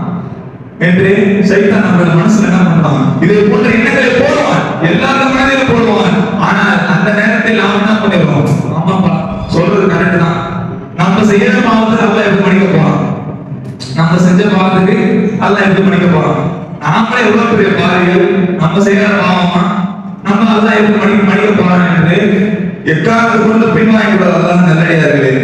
என்று சைத்தான் நம்மளோட மனசுல என்ன பண்றான் இதை போன்ற எண்ணங்களை போடுவான் எல்லாத்த மனதிலும் போடுவான் ஆனால் அந்த நேரத்தில் நாம் என்ன பண்ணிடுவோம் ஆமாப்பா சொல்றது கரெக்ட் தான் நம்ம செய்யற பாவத்தை அல்லாஹ் எப்படி மன்னிக்க போறான் நம்ம செஞ்ச பாவத்துக்கு அல்லாஹ் எப்படி மன்னிக்க போறான் நாமளே எவ்வளவு பெரிய பாவிகள் நம்ம செய்யற பாவமா நம்ம அல்லாஹ் எப்படி மன்னிக்க மன்னிக்க போறான் என்று எக்காரணத்தை கொண்டு பின்வாங்கி கூடாது அல்லாஹ் நல்லடியார்களே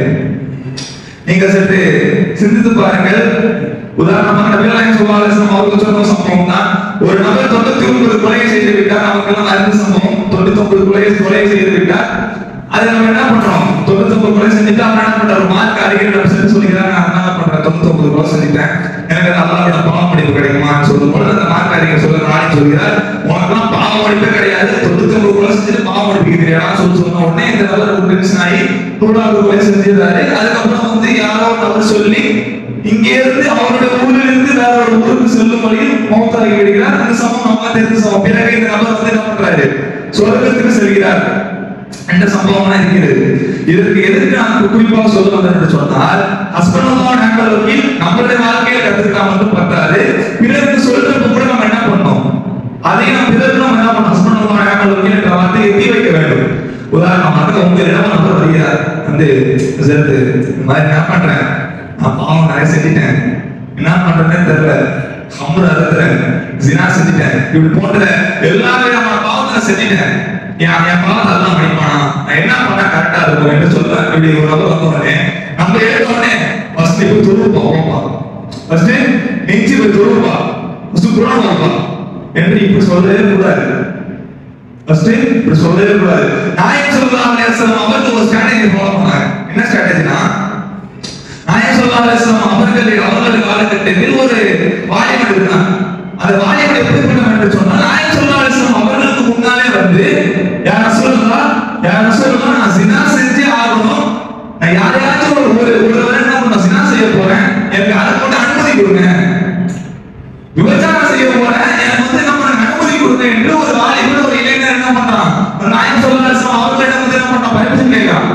நீங்க சற்று சிந்தித்து பாருங்கள் உதாரணமாக நபிகள் நாயகம் ஸல்லல்லாஹு அலைஹி வஸல்லம் அவர்கள் சொன்ன சம்பவம் தான் ஒரு நபர் தொண்ணூத்தி ஒன்பது கொலை செய்து விட்டார் நமக்கெல்லாம் அறிந்த சம்பவம் தொண்ணூத்தி ஒன்பது கொலை கொலை செய்து விட்டார் அதை நம்ம என்ன பண்றோம் தொண்ணூத்தி ஒன்பது கொலை செஞ்சுட்டு அவர் என்ன பண்றாரு மார்க் அறிஞரிடம் சென்று சொல்லிக்கிறார் நான் என்ன பண்றேன் தொண்ணூத்தி ஒன்பது கொலை செஞ்சுட்டேன் எனக்கு அது அல்லாஹ்வோட பாவ மன்னிப்பு கிடைக்குமான்னு சொல்லும் பொழுது அந்த மார்க் அறிஞர் சொல்ல நாளைக்கு சொல்கிறார் உனக்கெல்லாம் பாவ மன்னிப்பே கிடையாது தொண்ணூத்தி ஒன்பது கொலை செஞ்சுட்டு பாவ மன்னிப்பு கிடையாது சொல்லி சொன்ன உடனே இந்த நபர் ஒரு டென்ஷன் ஆகி நூறாவது கொலை செஞ்சிருந்தாரு அதுக்கப்புறம் வந்து யாரோ ஒரு நபர் சொல்லி இங்கே இருந்து அவருடைய ஊரில் இருந்து வேற ஒரு ஊருக்கு செல்லும் வழியில் மௌத்தாகி விடுகிறார் அந்த சமம் நம்ம தெரிந்த சமம் பிறகு இந்த நபர் வந்து என்ன பண்றாரு சொர்க்கத்துக்கு செல்கிறார் என்ற சம்பவம் இருக்கிறது இதற்கு எதற்கு நான் குறிப்பாக சொல்ல வந்தேன் என்று சொன்னால் ஹஸ்பண்ட் நாங்கள் வக்கீல் நம்மளுடைய வாழ்க்கையில கத்துக்கலாம் மட்டும் பத்தாது பிறருக்கு சொல்றதுக்கு கூட நம்ம என்ன பண்ணோம் அதையும் நம்ம பிறருக்கு நம்ம என்ன பண்ணோம் ஹஸ்பண்ட் நாங்கள் வக்கீல் என்ற வார்த்தையை எத்தி வைக்க வேண்டும் உதாரணமாக உங்களிடம் நபர் வருகிறார் வந்து சேர்த்து இந்த மாதிரி என்ன பண்றேன் நான் பாவம் நிறைய நிறைய செஞ்சுட்டேன் என்ன பண்றதுன்னு தெரியல ஹம்ரு அறுத்துறேன் ஜினா செஞ்சுட்டேன் இப்படி போன்ற எல்லா விதமான பாவத்தை செஞ்சுட்டேன் என் என் பாவத்தை எல்லாம் படிப்பானா நான் என்ன பண்ணா கரெக்டா இருக்கும் என்று சொல்லுவேன் இப்படி ஒரு நபர் வந்த உடனே நம்ம எடுத்த உடனே ஃபர்ஸ்ட் இப்ப துருப்பா ஓப்பா ஃபர்ஸ்ட் நெஞ்சு போய் துருப்பா ஃபர்ஸ்ட் குரான் ஓப்பா என்று இப்படி சொல்லவே கூடாது ஃபர்ஸ்ட் இப்படி சொல்லவே கூடாது நாயகம் ஸல்லல்லாஹு அலைஹி வஸல்லம் அவர்கள் ஒரு ஸ்ட்ராட்டஜி ஃபாலோ பண்ணாங்க என்ன ஸ்ட்ராட்டஜினா நாயகம் ஸல்லல்லாஹு அலைஹி வஸல்லம் அவர்கள் அவர்கள் காலகட்டத்தில் ஒரு வாலிபன் இருந்தான் அந்த வாலிபன் எப்படிப்பட்டவன் என்று சொன்னால் நாயகம் ஸல்லல்லாஹு அலைஹி வஸல்லம் அவர்களுக்கு முன்னாலே வந்து யார் ரசூலுல்லாஹ் யார் ரசூலுல்லாஹ் நான் ஜினா செஞ்சே ஆகணும் நான் யாரையாச்சும் ஒரு ஒரு ஒருவரை என்ன பண்ண ஜினா செய்ய போறேன் எனக்கு அதை போட்டு அனுமதி கொடுங்க விபச்சாரம் செய்ய போறேன் எனக்கு வந்து நம்ம அனுமதி கொடுங்க என்று ஒரு வாலிபன் ஒரு இளைஞர் என்ன பண்றான் ஒரு நாயகம் சொல்லலாம் அவர்களிடம் வந்து என்ன பண்றான் பர்மிஷன் கேட்கறான்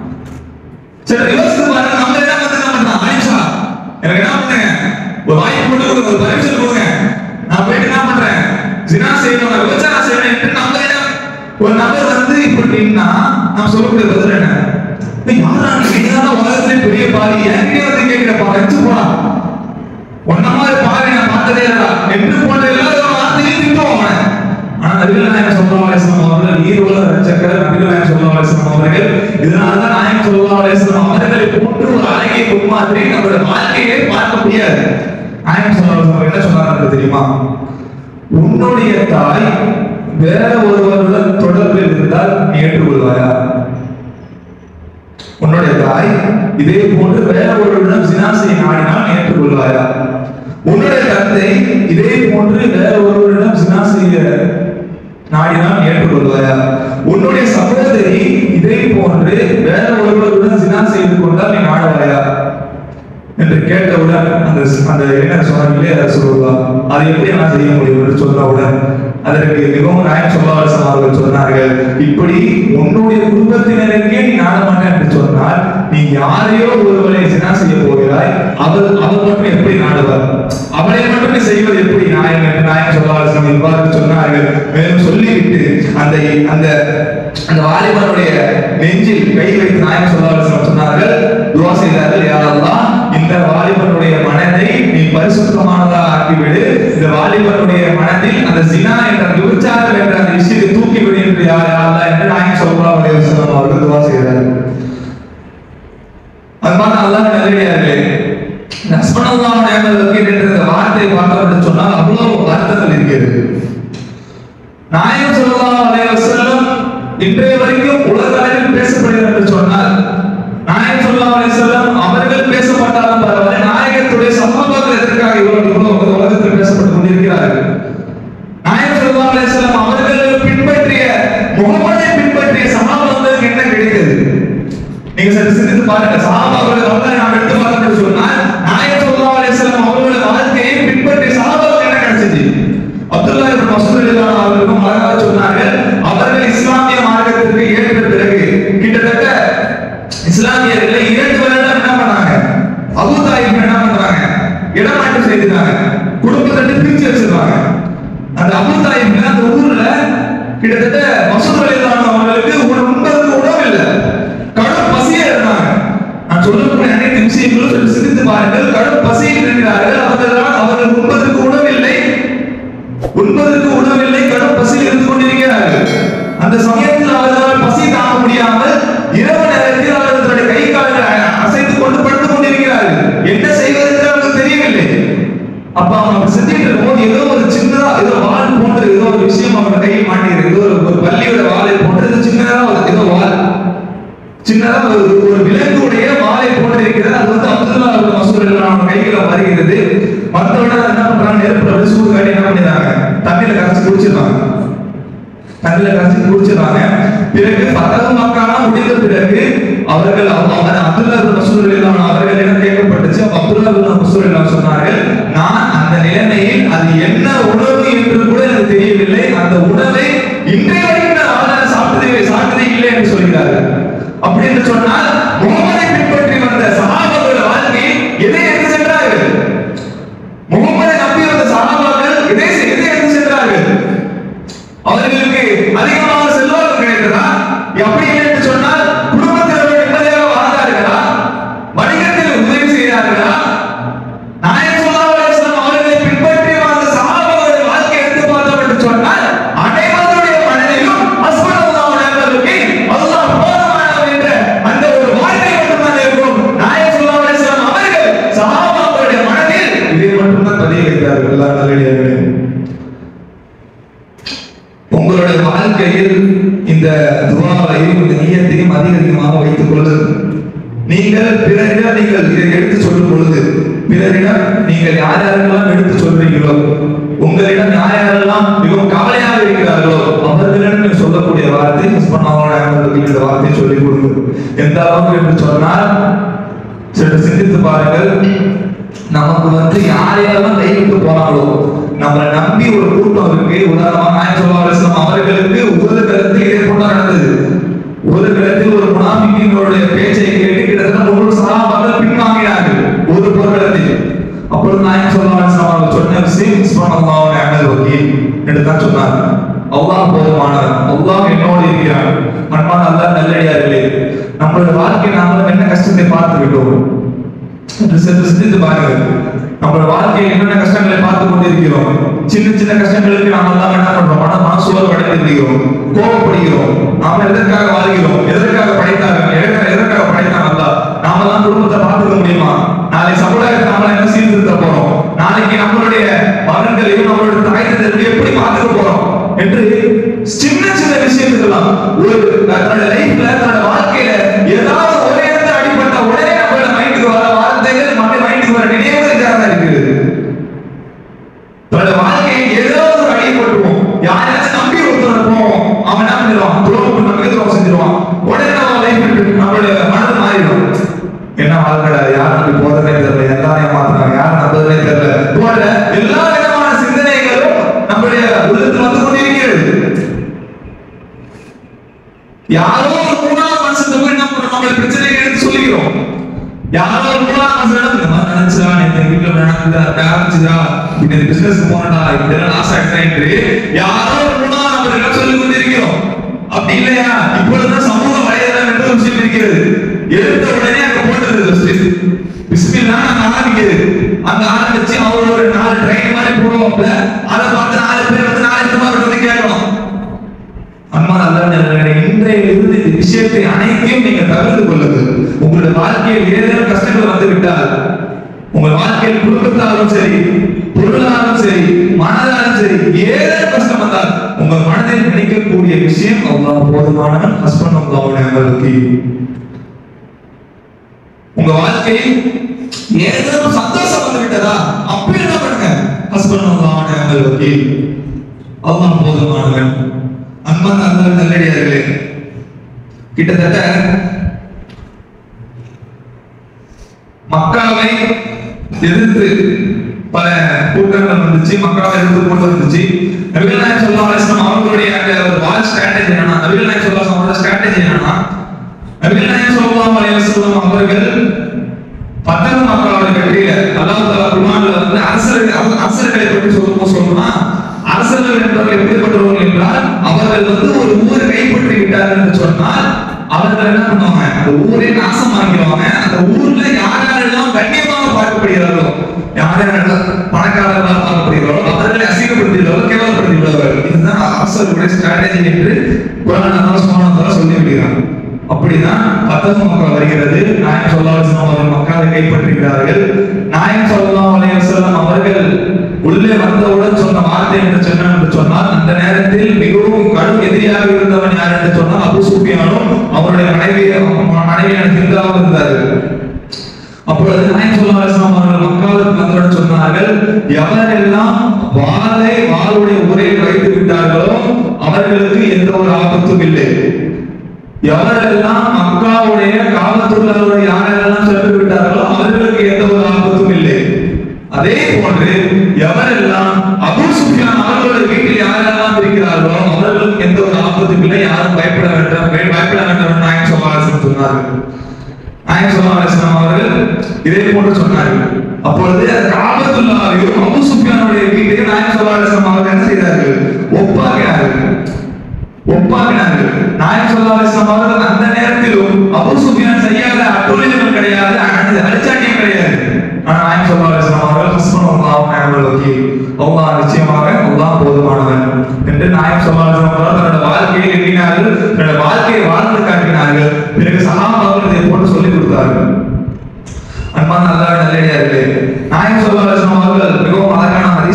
சரி யோசித்து பாருங்க நம்ம என்ன வந்து என்ன பண்றான் ஆயிஷா எனக்கு என்ன பண்ணுங்க ஒரு வாய்ப்பு மட்டும் கொடுங்க ஒரு பர்மிஷன் கொடுங்க நான் போயிட்டு என்ன பண்றேன் ஜினா செய்யணும் நான் விபச்சாரம் செய்யணும் என்று நம்ம இடம் ஒரு நபர் வந்து இப்படி நின்னா நான் சொல்லக்கூடிய பதில் என்ன ஏய், யாரா நீ நீதான உலகத்திலே பெரிய பாவி என்கிட்ட வந்து கேட்கிறப்பா வச்சு போடா உன்ன மாதிரி பாவி நான் பார்த்ததே இல்லடா என்று போன்ற எல்லா வார்த்தையும் திட்டுவோம் அவனை ஆனா நபிகள் நாயகம் ஸல்லல்லாஹு அலைஹி வஸல்லம் அவர்கள் நீருள்ள ரட்சகர் நபிகள் நாயகம் ஸல்லல்லாஹு அலைஹி வஸல்லம் அவர்கள் இதனால தான் நாயகம் ஸல்லல்லாஹு அலைஹி வஸல்லம் அவர்களை போன்று ஒரு அழகிய முன்மாதிரி நம்மளுடைய வாழ்க்கையை பார்க்க முடியாது நாயகம் ஸல்லல்லாஹு அலைஹி வஸல்லம் என்ன சொன்னாங்க தெரியுமா உன்னுடைய தாய் வேற ஒருவருடன் தொடர்பில் இருந்தால் நீ ஏற்றுக்கொள்வாயா உன்னுடைய தாய் இதே போன்று வேற ஒருவரிடம் சினா செய்ய நாடினால் நீ ஏற்றுக்கொள்வாயா உன்னுடைய தந்தை இதே போன்று வேற ஒருவரிடம் சினா செய்ய நாடினால் நீ ஏற்றுக்கொள்வாயா உன்னுடைய சகோதரி இதே போன்று வேற ஒருவருடன் சினா செய்து கொண்டால் நீ நாடுவாயா என்று கேட்டவுடன் அந்த அந்த என்ன சொன்னாங்களே அதை சொல்லுவா அதை எப்படி நான் செய்ய முடியும் என்று சொன்னவுடன் அதற்கு மிகவும் நாயம் சொல்லாசம் அவர்கள் சொன்னார்கள் இப்படி உன்னுடைய குடும்பத்தினருக்கே நீ நாட மாட்டேன் என்று சொன்னால் நீ யாரையோ ஒருவரை சினா செய்ய போகிறாய் அவர் அவர் மட்டும் எப்படி நாடுவார் அவளை மட்டும் நீ செய்வது எப்படி நாயம் என்று நாயம் சொல்லாசம் இவ்வாறு சொன்னார்கள் மேலும் சொல்லிவிட்டு அந்த அந்த அந்த வாலிபனுடைய நெஞ்சில் கை வைத்து நாயம் சொல்லாசம் சொன்னார்கள் துவா செய்தார்கள் யாரெல்லாம் இந்த வாலிபனுடைய மனதை நீ பரிசுத்தமானதா ஆக்கிவிடு இந்த வாலிபனுடைய மனதில் அந்த ஜினா என்ற விபச்சாரம் என்ற அந்த விஷயத்தை தூக்கிவிடு என்று யார் யாரெல்லாம் என்று நாயகம் சொல்லலாம் அலைவசனம் அவர்கள் துவா செய்தார்கள் அன்பான அல்லாஹ் நல்லடியார்களே நஸ்மனல்லாஹ் நியமல் வக்கீல் என்ற இந்த வார்த்தையை பார்த்தோம் என்று சொன்னால் அவ்வளவு அர்த்தங்கள் இருக்கிறது நாயகம் ஸல்லல்லாஹு அலைஹி வஸல்லம் இன்றைய வரைக்கும் உலக அளவில் பேசப்படுகிறது என்று சொன்னால் நாயகம் ஸல்லல்லாஹு அலைஹி வஸல்லம் அவர்கள் பேசப்பட்டாலும் பரவாயில்லை நாயகத்துடைய சமூகத்தில் எதற்காக இவ்வளவு இவ்வளவு உலகத்தில் பேசப்பட்டு கொண்டிருக்கிறார்கள் நாயகம் ஸல்லல்லாஹு அலைஹி வஸல்லம் அவர்கள் பின்பற்றிய முகமதை பின்பற்றிய சமாபங்களுக்கு என்ன கிடைத்தது நீங்க சற்று சிந்தித்து பாருங்க சஹாபாக்கள் வரலாறு நாம் எடுத்து பார்த்தோம்னு சொன்னால் நாயகம் ஸல்லல்லாஹு அலைஹி வஸல்லம் அவர்களோட வாழ்க்கையை பின்பற்றிய சஹாபாக்கள் என்ன கிடைச்சது அப்துல்லா இப்னு மஸ்ஊத் ரலியல்லாஹு அன்ஹு அவர்களுக்கும் அழகாக சொன்னார்கள் அவர்கள் இஸ்லாமிய மார்க்கத்திற்கு ஏற்ற பிறகு கிட்டத்தட்ட இஸ்லாமியர்களை இரண்டு வருடம் என்ன பண்ணாங்க அபூ தாயிப் என்ன பண்றாங்க இடமாற்றம் செய்துட்டாங்க குடும்பத்தை பிரிச்சு வச்சிருக்காங்க அந்த அபூ தாயிப் அந்த ஊர்ல கிட்டத்தட்ட மசூத் ரலியல்லாஹு அன்ஹு அவர்களுக்கு ஒரு உண்பதற்கு உணவு இல்லை கடும் பசியே இருந்தாங்க நான் சொல்லக்கூடிய அனைத்து விஷயங்களும் சற்று சிந்தித்து பாருங்கள் கடும் பசியில் இருக்கிறார்கள் அவர்களால் அவர்கள் உண்பதற்கு உணவில்லை உண்பதற்கு உணவில்லை கடும் பசியில் இருந்து கொண்டிருக்கிறார்கள் அந்த சமயத்தில் அவர்களால் பசி தாங்க முடியாமல் இரவு நேரத்தில் அவர்கள் தன்னுடைய கை கால்களை அசைத்துக் கொண்டு படுத்துக் கொண்டிருக்கிறார்கள் என்ன செய்வது என்று அவர்களுக்கு தெரியவில்லை அப்ப அவங்க அப்படி செஞ்சுட்டு இருக்கும்போது ஏதோ ஒரு சின்னதா ஏதோ வால் போன்ற ஏதோ ஒரு விஷயம் அவங்க கையில் மாட்டிருக்கு ஏதோ ஒரு ஒரு பள்ளியோட வாளை போன்று ஏதோ சின்னதா ஒரு ஏதோ வால் சின்னதா ஒரு ஒரு விலங்குடைய வாளை போன்று இருக்கிறது அது வந்து அப்துல்லா அவர்கள் மசூரில் நம்ம கைகளை வருகிறது மற்றவங்க என்ன பண்றாங்க நெருப்புல அப்படியே சூடு காட்டி என்ன பண்ணிடுறாங்க தண்ணியில கரைச்சு குடிச்சிடுறாங்க தண்ணியில கரைச்சு குடிச்சிடுறாங்க பிறகு பதவு மக்கானா முடிந்த பிறகு அவர்கள் அவ- அவர் அப்துல்லா பின் மசூர் இல்லாம அவர்கள் என்ன கேட்கப்பட்டுச்சு அப்ப அப்துல்லா பின் மசூர் இல்லாம சொன்னார்கள் நான் அந்த நிலைமையில் அது என்ன உணவு என்று கூட எனக்கு தெரியவில்லை அந்த உணவை இன்றைய வரைக்கும் நான் வாழ்நாள் சாப்பிட்டதே சாப்பிட்டதே இல்லை என்று சொல்கிறார்கள் அப்படி என்று சொன்னால் முகமதை பின்பற்றி வந்த சகாபாக்கள் வாழ்க்கையில் எதை எடுத்து சென்றார்கள் முகமதை நம்பி வந்த சகாபாக்கள் எதை எதை எடுத்து சென்றார்கள் அவர்களுக்கு அதிகமாக செல்வாக்கு கிடைத்ததா எப்படி இல்லை என்று சொன்னால் குடும்பத்தில் அவர்கள் நிம்மதியாக வாழ்ந்தார்களா வணிகத்தில் உதவி செய்தார்களா இருக்கிறார்கள் எல்லா நல்லடியார்களே உங்களுடைய வாழ்க்கையில் இந்த துவாவையும் இந்த நீயத்தையும் அதிக அதிகமாக வைத்துக் கொள்ளுங்கள் நீங்கள் பிறரிடம் நீங்கள் இதை எடுத்து சொல்லும் பொழுது பிறரிடம் நீங்கள் யார் யாரெல்லாம் எடுத்து சொல்றீங்களோ உங்களிடம் யார் யாரெல்லாம் மிகவும் கவலையாக இருக்கிறார்களோ அவர்களிடம் நீங்கள் சொல்லக்கூடிய வார்த்தை ஹஸ்பண்ட் இந்த வார்த்தையை சொல்லிக் கொடுங்க எந்த அளவுக்கு என்று சொன்னால் சற்று சிந்தித்து பாருங்கள் நமக்கு வந்து யாரையெல்லாம் கைவிட்டு போனாங்களோ நம்மளை நம்பி ஒரு கூட்டம் இருக்கு உதாரணமா நாயகம் சொல்லுவாங்க அவர்களுக்கு ஒரு கருத்து இதே போல நடந்தது ஒரு கருத்தில் ஒரு முனாபிக்கினுடைய பேச்சை கேட்டு கிட்டத்தட்ட ஒரு சகாபாக்கள் பின்வாங்கினார்கள் ஒரு போர்க்களத்தில் அப்பொழுது நாயகம் சொல்லுவாங்க அவர்கள் சொன்ன விஷயம் இஸ்மான் அமல் வக்கீல் என்று தான் சொன்னார் அல்லாஹ் போதுமானவன் அல்லாஹ் என்னோடு இருக்கிறான் அன்பான அல்லாஹ் நல்லடியார்களே நம்மளுடைய வாழ்க்கை நாம என்ன கஷ்டத்தை பார்த்து விட்டோம் என்று சற்று சிந்தித்து பாருங்கள் நம்மளோட வாழ்க்கையில் என்னென்ன கஷ்டங்களை பார்த்து கொண்டிருக்கிறோம் சின்ன சின்ன கஷ்டங்களுக்கு நாம எல்லாம் என்ன பண்றோம் மன மனசோர்வு அடைந்திருக்கிறோம் கோபப்படுகிறோம் நாம எதற்காக வாழ்கிறோம் எதற்காக படைத்தாங்க எதற்காக எதற்காக படைத்தாங்க அல்லா நாம தான் குடும்பத்தை பார்த்துக்க முடியுமா நாளை சமுதாயத்தை நாம என்ன சீர்திருத்த போறோம் நாளைக்கு நம்மளுடைய மகன்களையும் நம்மளுடைய தாய் தந்தையரையும் எப்படி பார்த்துக்க போறோம் என்று சின்ன சின்ன விஷயத்துக்கெல்லாம் ஒரு தன்னோட லைஃப்ல தன்னோட வாழ்க்கையில ஏதாவது ஒரே இடத்துல அடிபட்ட உடனே நம்மளோட மைண்டுக்கு வர வார்த்தைகள் நம்ம மைண்டுக்கு வர நினைவுகள் இதாக இருக்குது தன்னோட வாழ்க்கையில் ஏதோ ஒரு அடிபட்டுவோம் யாராச்சும் நம்பி ஒருத்தர் போவோம் அவன் என்ன பண்ணிடுவான் துரோகம் நம்ம துரோகம் செஞ்சிருவான் உடனே நம்ம லைஃப் நம்மளுடைய மனது மாறிடும் என்ன வாழ்க்கை யார் நம்பி போறதே தெரியல எல்லாரையும் மாத்துறாங்க யார் நம்புறதே தெரியல போல எல்லா விதமான சிந்தனைகளும் நம்முடைய உள்ளத்தில் வந்து கொண்டிருக்கிறது யாரோ ஒரு மூணாவது மனுஷன் போய் நம்ம நம்மள பிரச்சனையை எடுத்து சொல்லிக்கிறோம் யாரோ ஒரு மூணாவது மனுஷன் இந்த மாதிரி நினைச்சா இந்த வீட்டுல நடந்ததா ஆரம்பிச்சுதா இந்த பிசினஸ் போனடா இதெல்லாம் லாஸ் ஆயிட்டேன் யாரோ ஒரு மூணாவது நபரிடம் சொல்லி கொண்டிருக்கிறோம் அப்படி இல்லையா இப்பொழுதுதான் சமூக வலைதளம் என்று ஒரு விஷயம் இருக்கிறது எடுத்த உடனே அங்க போட்டுருது பிஸ்மில்லா நாங்க ஆரம்பிக்கிறது அங்க ஆரம்பிச்சு அவர் ஒரு நாலு ட்ரெயின் மாதிரி போடுவோம்ல அதை பார்த்து நாலு பேர் வந்து நாலு பேர் வந்து கேட்கணும் அம்மா நல்ல இன்றைய இருந்து இந்த விஷயத்தை அனைத்தையும் நீங்க தவிர்த்து கொள்ளுங்கள் உங்களுடைய வாழ்க்கையில் ஏதேனும் கஷ்டங்கள் வந்து விட்டால் உங்கள் வாழ்க்கையில் குடும்பத்தாலும் சரி பொருளாலும் சரி மனதாலும் சரி ஏதேனும் கஷ்டம் வந்தால் உங்க மனதில் நினைக்கக்கூடிய விஷயம் அல்லாஹ் போதுமானவன் ஹஸ்பண்ட் அல்லாஹ் உங்களுக்கு உங்க வாழ்க்கையில் ஏதேனும் சந்தோஷம் வந்து விட்டதா அப்படி என்ன பண்ணுங்க ஹஸ்பண்ட் அல்லாஹ் உங்களுக்கு அல்லாஹ் போதுமானவன் அன்பான அல்லாஹ் நல்லடியார்களே கிட்டத்தட்ட மக்காவை எதிர்த்து பல கூட்டங்கள் வந்துச்சு மக்காவை எதிர்த்து கொண்டு வந்துச்சு நபிகள் நாயகம் ஸல்லல்லாஹு அலைஹி வஸல்லம் அவர்களுடைய அந்த ஒரு வால் ஸ்ட்ராட்டஜி என்னன்னா நபிகள் நாயகம் ஸல்லல்லாஹு அலைஹி வஸல்லம் ஸ்ட்ராட்டஜி என்னன்னா நபிகள் நாயகம் ஸல்லல்லாஹு அலைஹி வஸல்லம் அவர்கள் பத்தக மக்காவுடைய வெற்றியில அல்லாஹ் தஆலா குர்ஆன்ல வந்து அரசர்கள் அரசர்களை பற்றி சொல்லும்போது சொல்றா அரசர்கள் என்பவர்கள் எப்படிப்பட்டவர்கள் என்றால் அவர்கள் வந்து ஒரு ஊரை கைப்பற்றி விட்டார்கள் என்று சொன்னால் அவர்கள் என்ன பண்ணுவாங்க அந்த ஊரை நாசமாக்கிடுவாங்க அந்த ஊர்ல யார் யாரெல்லாம் கண்ணியமாக பார்க்கப்படுகிறார்களோ யார் யாரெல்லாம் பணக்காரர்களாக பார்க்கப்படுகிறார்களோ அவர்களை அசிங்கப்படுத்துகிறார்களோ கேவலப்படுத்துகிறார்கள் இதுதான் அரசர்களுடைய ஸ்ட்ராட்டஜி என்று குரான் அல்லாஹ் சுப்ஹானஹு வ தஆலா சொல்லி விடுகிறார் அப்படிதான் பத்தக மக்கள் வருகிறது நாயம் ஸல்லல்லாஹு அலைஹி வஸல்லம் அவர்கள் மக்காவை கைப்பற்றுகிறார்கள் நாயம் ஸல்லல்லாஹு அலைஹி வஸல்லம் அவர்கள் உள்ளே வந்தவுடன் சொன்ன வார்த்தை என்று சொன்ன என்று சொன்னால் அந்த நேரத்தில் மிகவும் கடும் எதிரியாக இருந்தவன் யார் என்று சொன்னால் அபு சுஃபியானும் அவருடைய மனைவி மனைவியான ஹிந்தாவும் இருந்தார்கள் அப்பொழுது நாயம் ஸல்லல்லாஹு அலைஹி வஸல்லம் அவர்கள் மக்காவுக்கு வந்தவுடன் சொன்னார்கள் எவரெல்லாம் வாளை வாளுடைய உரையில் வைத்து விட்டார்களோ அவர்களுக்கு எந்த ஒரு ஆபத்தும் இல்லை எவரெல்லாம் மக்காவுடைய காவல்துறையோட யாரெல்லாம் சென்று விட்டார்களோ அவர்களுக்கு எந்த ஒரு ஆபத்தும் இல்லை அதே போன்று எவரெல்லாம் அபூ சுஃபியான் அவர்களுடைய வீட்டில் யாரெல்லாம் இருக்கிறார்களோ அவர்களுக்கு எந்த ஒரு ஆபத்தும் இல்லை யாரும் பயப்பட வேண்டாம் பய- பயப்பட வேண்டாம் என்று நாயகம் சொல்லாசன் சொன்னார்கள் நாயகம் சொல்லாசன் அவர்கள் இதே போன்று சொன்னார்கள் அப்பொழுது காபத்துல்லாவையும் அபூ சுஃபியானுடைய வீட்டையும் நாயகம் சொல்லாசன் அவர்கள் என்ன செய்தார்கள் ஒப்பாக்கினார்கள் ஒப்பாக்கினார்கள் நாயகம் ஸல்லல்லாஹு அலைஹி வஸல்லம் அவர்கள் அந்த நேரத்திலும் அபூ சுஃபியான் செய்யாத அட்டுழியம் கிடையாது அடி அடிச்சாட்டியம் கிடையாது ஆனா நாயகம் ஸல்லல்லாஹு அலைஹி வஸல்லம் அவர்கள் ஹஸ்பனல்லாஹு வ நிஅமல் வக்கீல் அல்லாஹ் நிச்சயமாக அல்லாஹ் போதுமானவன் என்று நாயகம் ஸல்லல்லாஹு அலைஹி வஸல்லம் அவர்கள் தன்னுடைய வாழ்க்கையை எண்ணினார்கள் தன்னுடைய வாழ்க்கையை வாழ்ந்து காட்டினார்கள் பிறகு சஹாபாக்கள் இதை போட்டு சொல்லிக் கொடுத்தார்கள் அன்பான அல்லாஹ் நல்லடியார்களே நாயகம் ஸல்லல்லாஹு அலைஹி வஸல்லம் அவர்கள் மிகவும் அழகான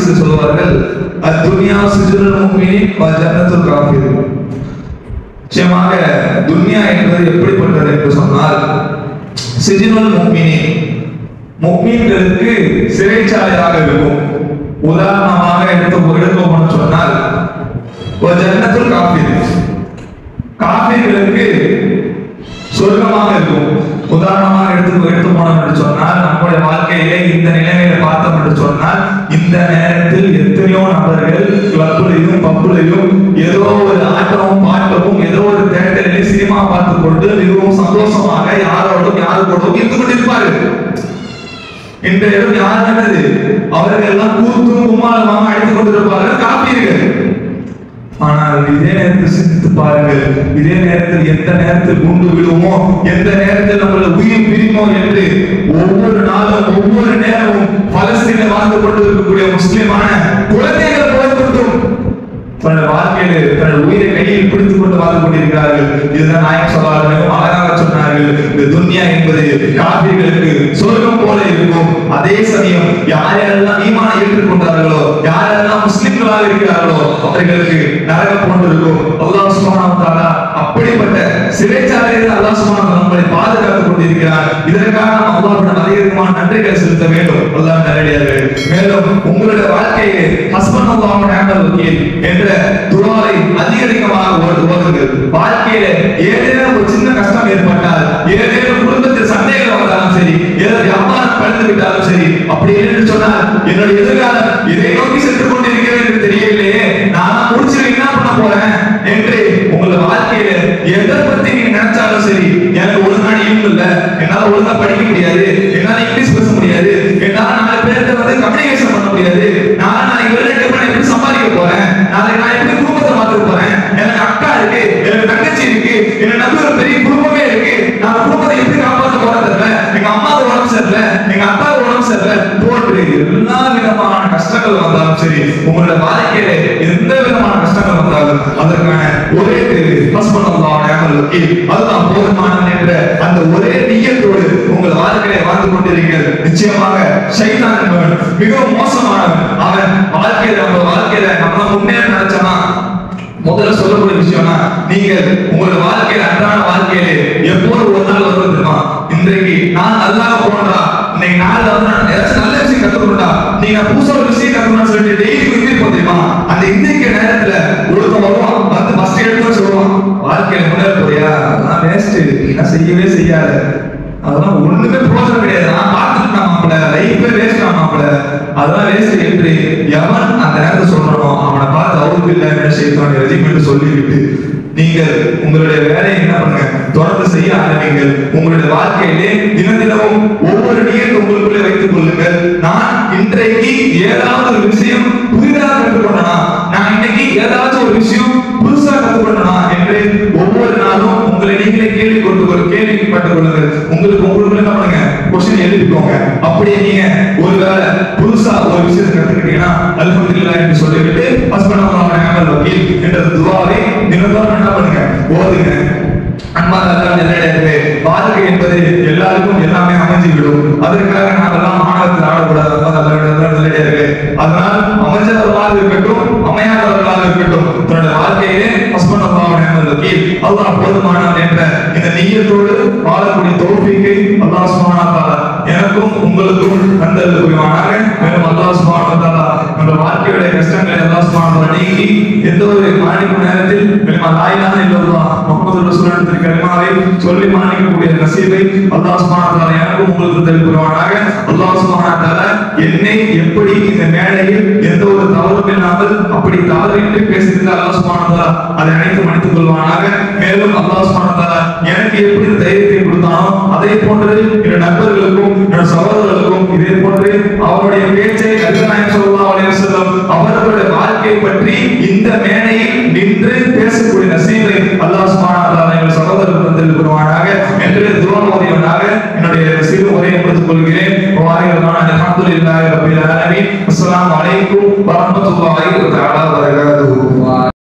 துன்யா சிஜுல் முஃமினின் வ ஜன்னத்துல் காஃபிர் நிச்சயமாக துன்யா என்பது எப்படிப்பட்டது என்று சொன்னால் சிஜினுல் முஃமினின் முஃமின்களுக்கு சிறைச்சாலையாக இருக்கும் உதாரணமாக எடுத்து எடுத்தோம்னு சொன்னால் ஒரு ஜன்னத்துல் காஃபிர் காஃபிர்களுக்கு சொர்க்கமாக இருக்கும் உதாரணமாக எடுத்து எடுத்து போனோம் என்று சொன்னால் நம்முடைய வாழ்க்கையிலே இந்த நிலைமையில பார்த்தோம் என்று சொன்னால் இந்த நேரத்தில் எத்தனையோ நபர்கள் கிளப்புலையும் பப்புலையும் ஏதோ ஒரு ஆட்டமும் பாட்டமும் ஏதோ ஒரு தேட்டரிலே சினிமா பார்த்து கொண்டு மிகவும் சந்தோஷமாக யாரோடும் யாரு கூடவும் இருந்து கொண்டிருப்பார்கள் இன்றைய யார் என்னது அவர்கள் எல்லாம் கூத்தும் கும்மாளமாக அடித்துக் கொண்டிருப்பார்கள் காப்பீர்கள் ஆனால் இதே நேரத்தில் சிந்தித்து பாருங்கள் இதே நேரத்தில் எந்த நேரத்தில் குண்டு விழுமோ எந்த நேரத்தில் நம்மள உயிர் பிரிமோ என்று ஒவ்வொரு நாளும் ஒவ்வொரு நேரமும் பலஸ்தீனில் வாழ்ந்து கொண்டு இருக்கக்கூடிய முஸ்லிமான குழந்தைகள் போய்கொண்டும் தன்னுடைய வாழ்க்கையில தன்னுடைய உயிரை கையில் பிடித்துக் கொண்டு வாழ்ந்து கொண்டிருக்கிறார்கள் இதுதான் நாயகம் சொல்லாத மிகவும் அழகாக சொன்னார்கள் இந்த துன்யா என்பது காபிர்களுக்கு சொர்க்கம் போல இருக்கும் அதே சமயம் யார் யாரெல்லாம் ஈமான ஏற்றுக்கொண்டார்களோ யார் யாரெல்லாம் முஸ்லிம்களாக இருக்கிறார்களோ அவர்களுக்கு நரகம் போன்றிருக்கும் அல்லாஹ் சுப்ஹானஹு வ தஆலா அப்படிப்பட்ட சிறைச்சாலையில் அல்லாஹ் சுப்ஹானஹு வ தஆலா நம்மளை பாதுகாத்துக் கொண்டிருக்கிறார் இதற்காக நாம் அல்லாஹ்விடம் அதிகமான நன்றிகள் செலுத்த வேண்டும் அல்லாஹ் நல்லடியார்கள் மேலும் உங்களுடைய வாழ்க்கையை ஹஸ்பண்ட் அல்லாஹ் நிஅமல் வக்கீல் என்ற துவாவை அதிகரிக்கமாக ஓடு ஓதுங்கள் வாழ்க்கையில ஏதேனும் ஒரு சின்ன கஷ்டம் ஏற்பட்டால் ஏதேனும் குடும்பத்தில் சந்தேகம் வந்தாலும் சரி ஏதோ வியாபாரம் பழுந்து விட்டாலும் சரி அப்படி என்று சொன்னால் என்னுடைய எதிர்காலம் இதை நோக்கி சென்று கொண்டிருக்கிறேன் என்று தெரியவில்லையே நான் முடிச்சு என்ன பண்ண போறேன் என்று உங்களோட வாழ்க்கையில எதை பத்தி நீங்க நினைச்சாலும் சரி எனக்கு ஒழுங்கா ஈம் இல்ல என்னால ஒழுங்கா படிக்க முடியாது என்னால இங்கிலீஷ் பேச முடியாது என்னால நாலு பேர்கிட்ட வந்து கம்யூனிகேஷன் பண்ண முடியாது நான் நாளைக்கு வெளிநாட்டு போய் நான் எப்படி சம்பாதிக்க போறேன் நாளைக்கு நான் எப்படி குடும்பத்தை மாத்த போறேன் எனக்கு அக்கா இருக்கு எனக்கு தங்கச்சி இருக்கு என்ன நம்பி ஒரு பெரிய குடும்பமே இருக்கு நான் குடும்பத்தை எப்படி காப்பாற்ற போறேன் தெரியல எங்க அம்மாவுக்கு உடம்பு சரியில்லை எங்க அப்பாவுக்கு உடம்பு சரியில்லை போன்று எல்லா விதமான கஷ்டங்கள் வந்தாலும் சரி உங்களோட வாழ்க்கையில எந்த விதமான கஷ்டங்கள் வந்தாலும் அதற்கான ஒரே தேர்வு ஹஸ்பண்ட் அல்லாஹ் நிஅமல் வக்கீல் அதுதான் போதுமானது என்ற அந்த ஒரே நியத்தோடு உங்கள் வாழ்க்கையை வாழ்ந்து கொண்டிருக்கிறது நிச்சயமாக சைத்தான் என்பவன் மிகவும் மோசமானவன் அவன் வாழ்க்கையில நம்ம வாழ்க்கையில நம்ம முன்னேற நினைச்சோம்னா முதல்ல சொல்லக்கூடிய விஷயம்னா நீங்க உங்களோட வாழ்க்கையில அன்றாட வாழ்க்கையில எப்போது ஒரு நாள் வருவது தெரியுமா இன்றைக்கு நான் நல்லா போனடா இன்னைக்கு நாள்ல வந்து நான் ஏதாச்சும் நல்ல விஷயம் கத்துக்கணும்டா நீங்க புதுசா ஒரு விஷயம் கத்துக்கணும்னு சொல்லிட்டு டெய்லி இந்திரிப்போம் தெரியுமா அந்த இந்திரிக்க நேரத்துல ஒருத்தன் வருவான் வந்து ஃபர்ஸ்ட் எடுத்து சொல்லுவான் வாழ்க்கையில முன்னேற போறியா அதெல்லாம் வேஸ்ட் நான் செய்யவே செய்யாத அதெல்லாம் ஒண்ணுமே பிரோஜனம் கிடையாது நான் பார்த்துட்டு நான் மாப்பிள லைஃபே வேஸ்ட் நான் மாப்பிள அதெல்லாம் வேஸ்ட் என்று எவன் அந்த நேரத்தை சொல்றானோ அவனை பார்த்து அவருக்கு இல்லை செய்தான் ரெஜிமெண்ட் சொல்லிவிட்டு நீங்கள் உங்களுடைய வேலையை என்ன பண்ணுங்க தொடர்ந்து செய்ய ஆரம்பிங்கள் உங்களுடைய வாழ்க்கையிலே தினம் தினமும் ஒவ்வொரு நியத்தை உங்களுக்குள்ளே வைத்துக் கொள்ளுங்கள் நான் இன்றைக்கு ஏதாவது ஒரு விஷயம் புதிதாக கற்றுக்கொண்டனா நான் இன்னைக்கு ஏதாச்சும் ஒரு விஷயம் புதுசா கற்றுக்கொண்டனா என்று ஒவ்வொரு நாளும் உங்களை நீங்களே கேள்வி கொண்டு கொள் கேள்விப்பட்டுக் கொள்ளுங்கள் உங்களுக்கு உங்களுக்கு என்ன பண்ணுங்க கொஸ்டின் எழுதிக்கோங்க அப்படியே நீங்க ஒருவேளை புதுசா ஒரு விஷயத்தை கத்துக்கிட்டீங்கன்னா அல்ஹம்துலில்லாஹ் என்று சொல்லிவிட்டு ஹஸ்பண்ட் அல்லாஹ் நிஅமல் வக்கீல் என்ற துஆவை தினந்தோறும் என்ன பண்ணுங்க ஓதுங்க அன்பான அல்லாஹ் நல்லடியார்களே வாழ்க்கை என்பது எல்லாருக்கும் எல்லாமே அமைஞ்சு விடும் அதற்காக நாமெல்லாம் மாணவத்தில் ஆடக்கூடாது அல்லாஹ் நல்லடியார்களே நல்லடியார்களே அதனால் அமைஞ்சவர்களாக இருக்கட்டும் அமையாதவர்களாக இருக்கட்டும் தன்னுடைய வாழ்க்கையிலே ஹஸ்பண்ட் அல்லாஹ் நிஅமல் வக்கீல் அல்லாஹ் போதுமானவன் என்ற இந்த நீயத்தோடு வாழக்கூடிய தௌஃபீக்கை அல்லாஹ் சுப்ஹானஹு வ தஆலா எனக்கும் உங்களுக்கும் தந்தல் புரிவானாக மேலும் அல்லாஹ் சுப்ஹானஹு வ தஆலா நம்ம வாழ்க்கையுடைய கஷ்டங்களை அல்லாஹ் சுப்ஹானஹு வ தஆலா நீக்கி எந்த ஒரு மாணிக்க நேரத்தில் கலிமா லா இலாஹ இல்லல்லாஹ் முஹம்மது ரசூலுல்லாஹ் என்ற கலிமாவை சொல்லி மாணிக்கக்கூடிய நசீபை அல்லாஹ் சுப்ஹானஹு வ தஆலா எனக்கும் உங்களுக்கும் தந்தல் புரிவானாக அல்லாஹ் சுப்ஹானஹு வ தஆலா என்னை எப்படி இந்த மேடையில் எந்த ஒரு தவறும் இல்லாமல் அப்படி தவறின்றி பேசுகிறது அல்லாஹ் சுப்ஹானஹு வ தஆலா அதை அனைத்து மன்னித்துக் கொள்வானாக மேலும் அல்லாஹ் சுப்ஹானஹு வ தஆலா எனக்கு எப்படி இந்த தைரியத்தை கொடுத்தானோ அதே போன்று என் நண்பர்களுக்கும் என் சகோதரர்களுக்கும் இதே போன்று அவருடைய பேச்சை நபிநாயகம் ஸல்லல்லாஹு அலைஹி வஸல்லம் அவர்களுடைய வாழ்க்கை பற்றி இந்த மேடையில் நின்று பேசக்கூடிய நசீபை அல்லாஹ் சுப்ஹானஹு வ தஆலா எங்கள் சகோதரர்களுக்கு தந்தல் புரிவானாக என்று துஆ ஓதியவனாக என்னுடைய நசீபை உரையை முடித்துக் கொள்கிறேன் வாரிகள் நான் அல்ஹம்துலில்லாஹி ரப்பில் ஆலமீன் அஸ்ஸலாமு அலைக்கும் வரஹ்மத்துல்லாஹி வ தஆலா வ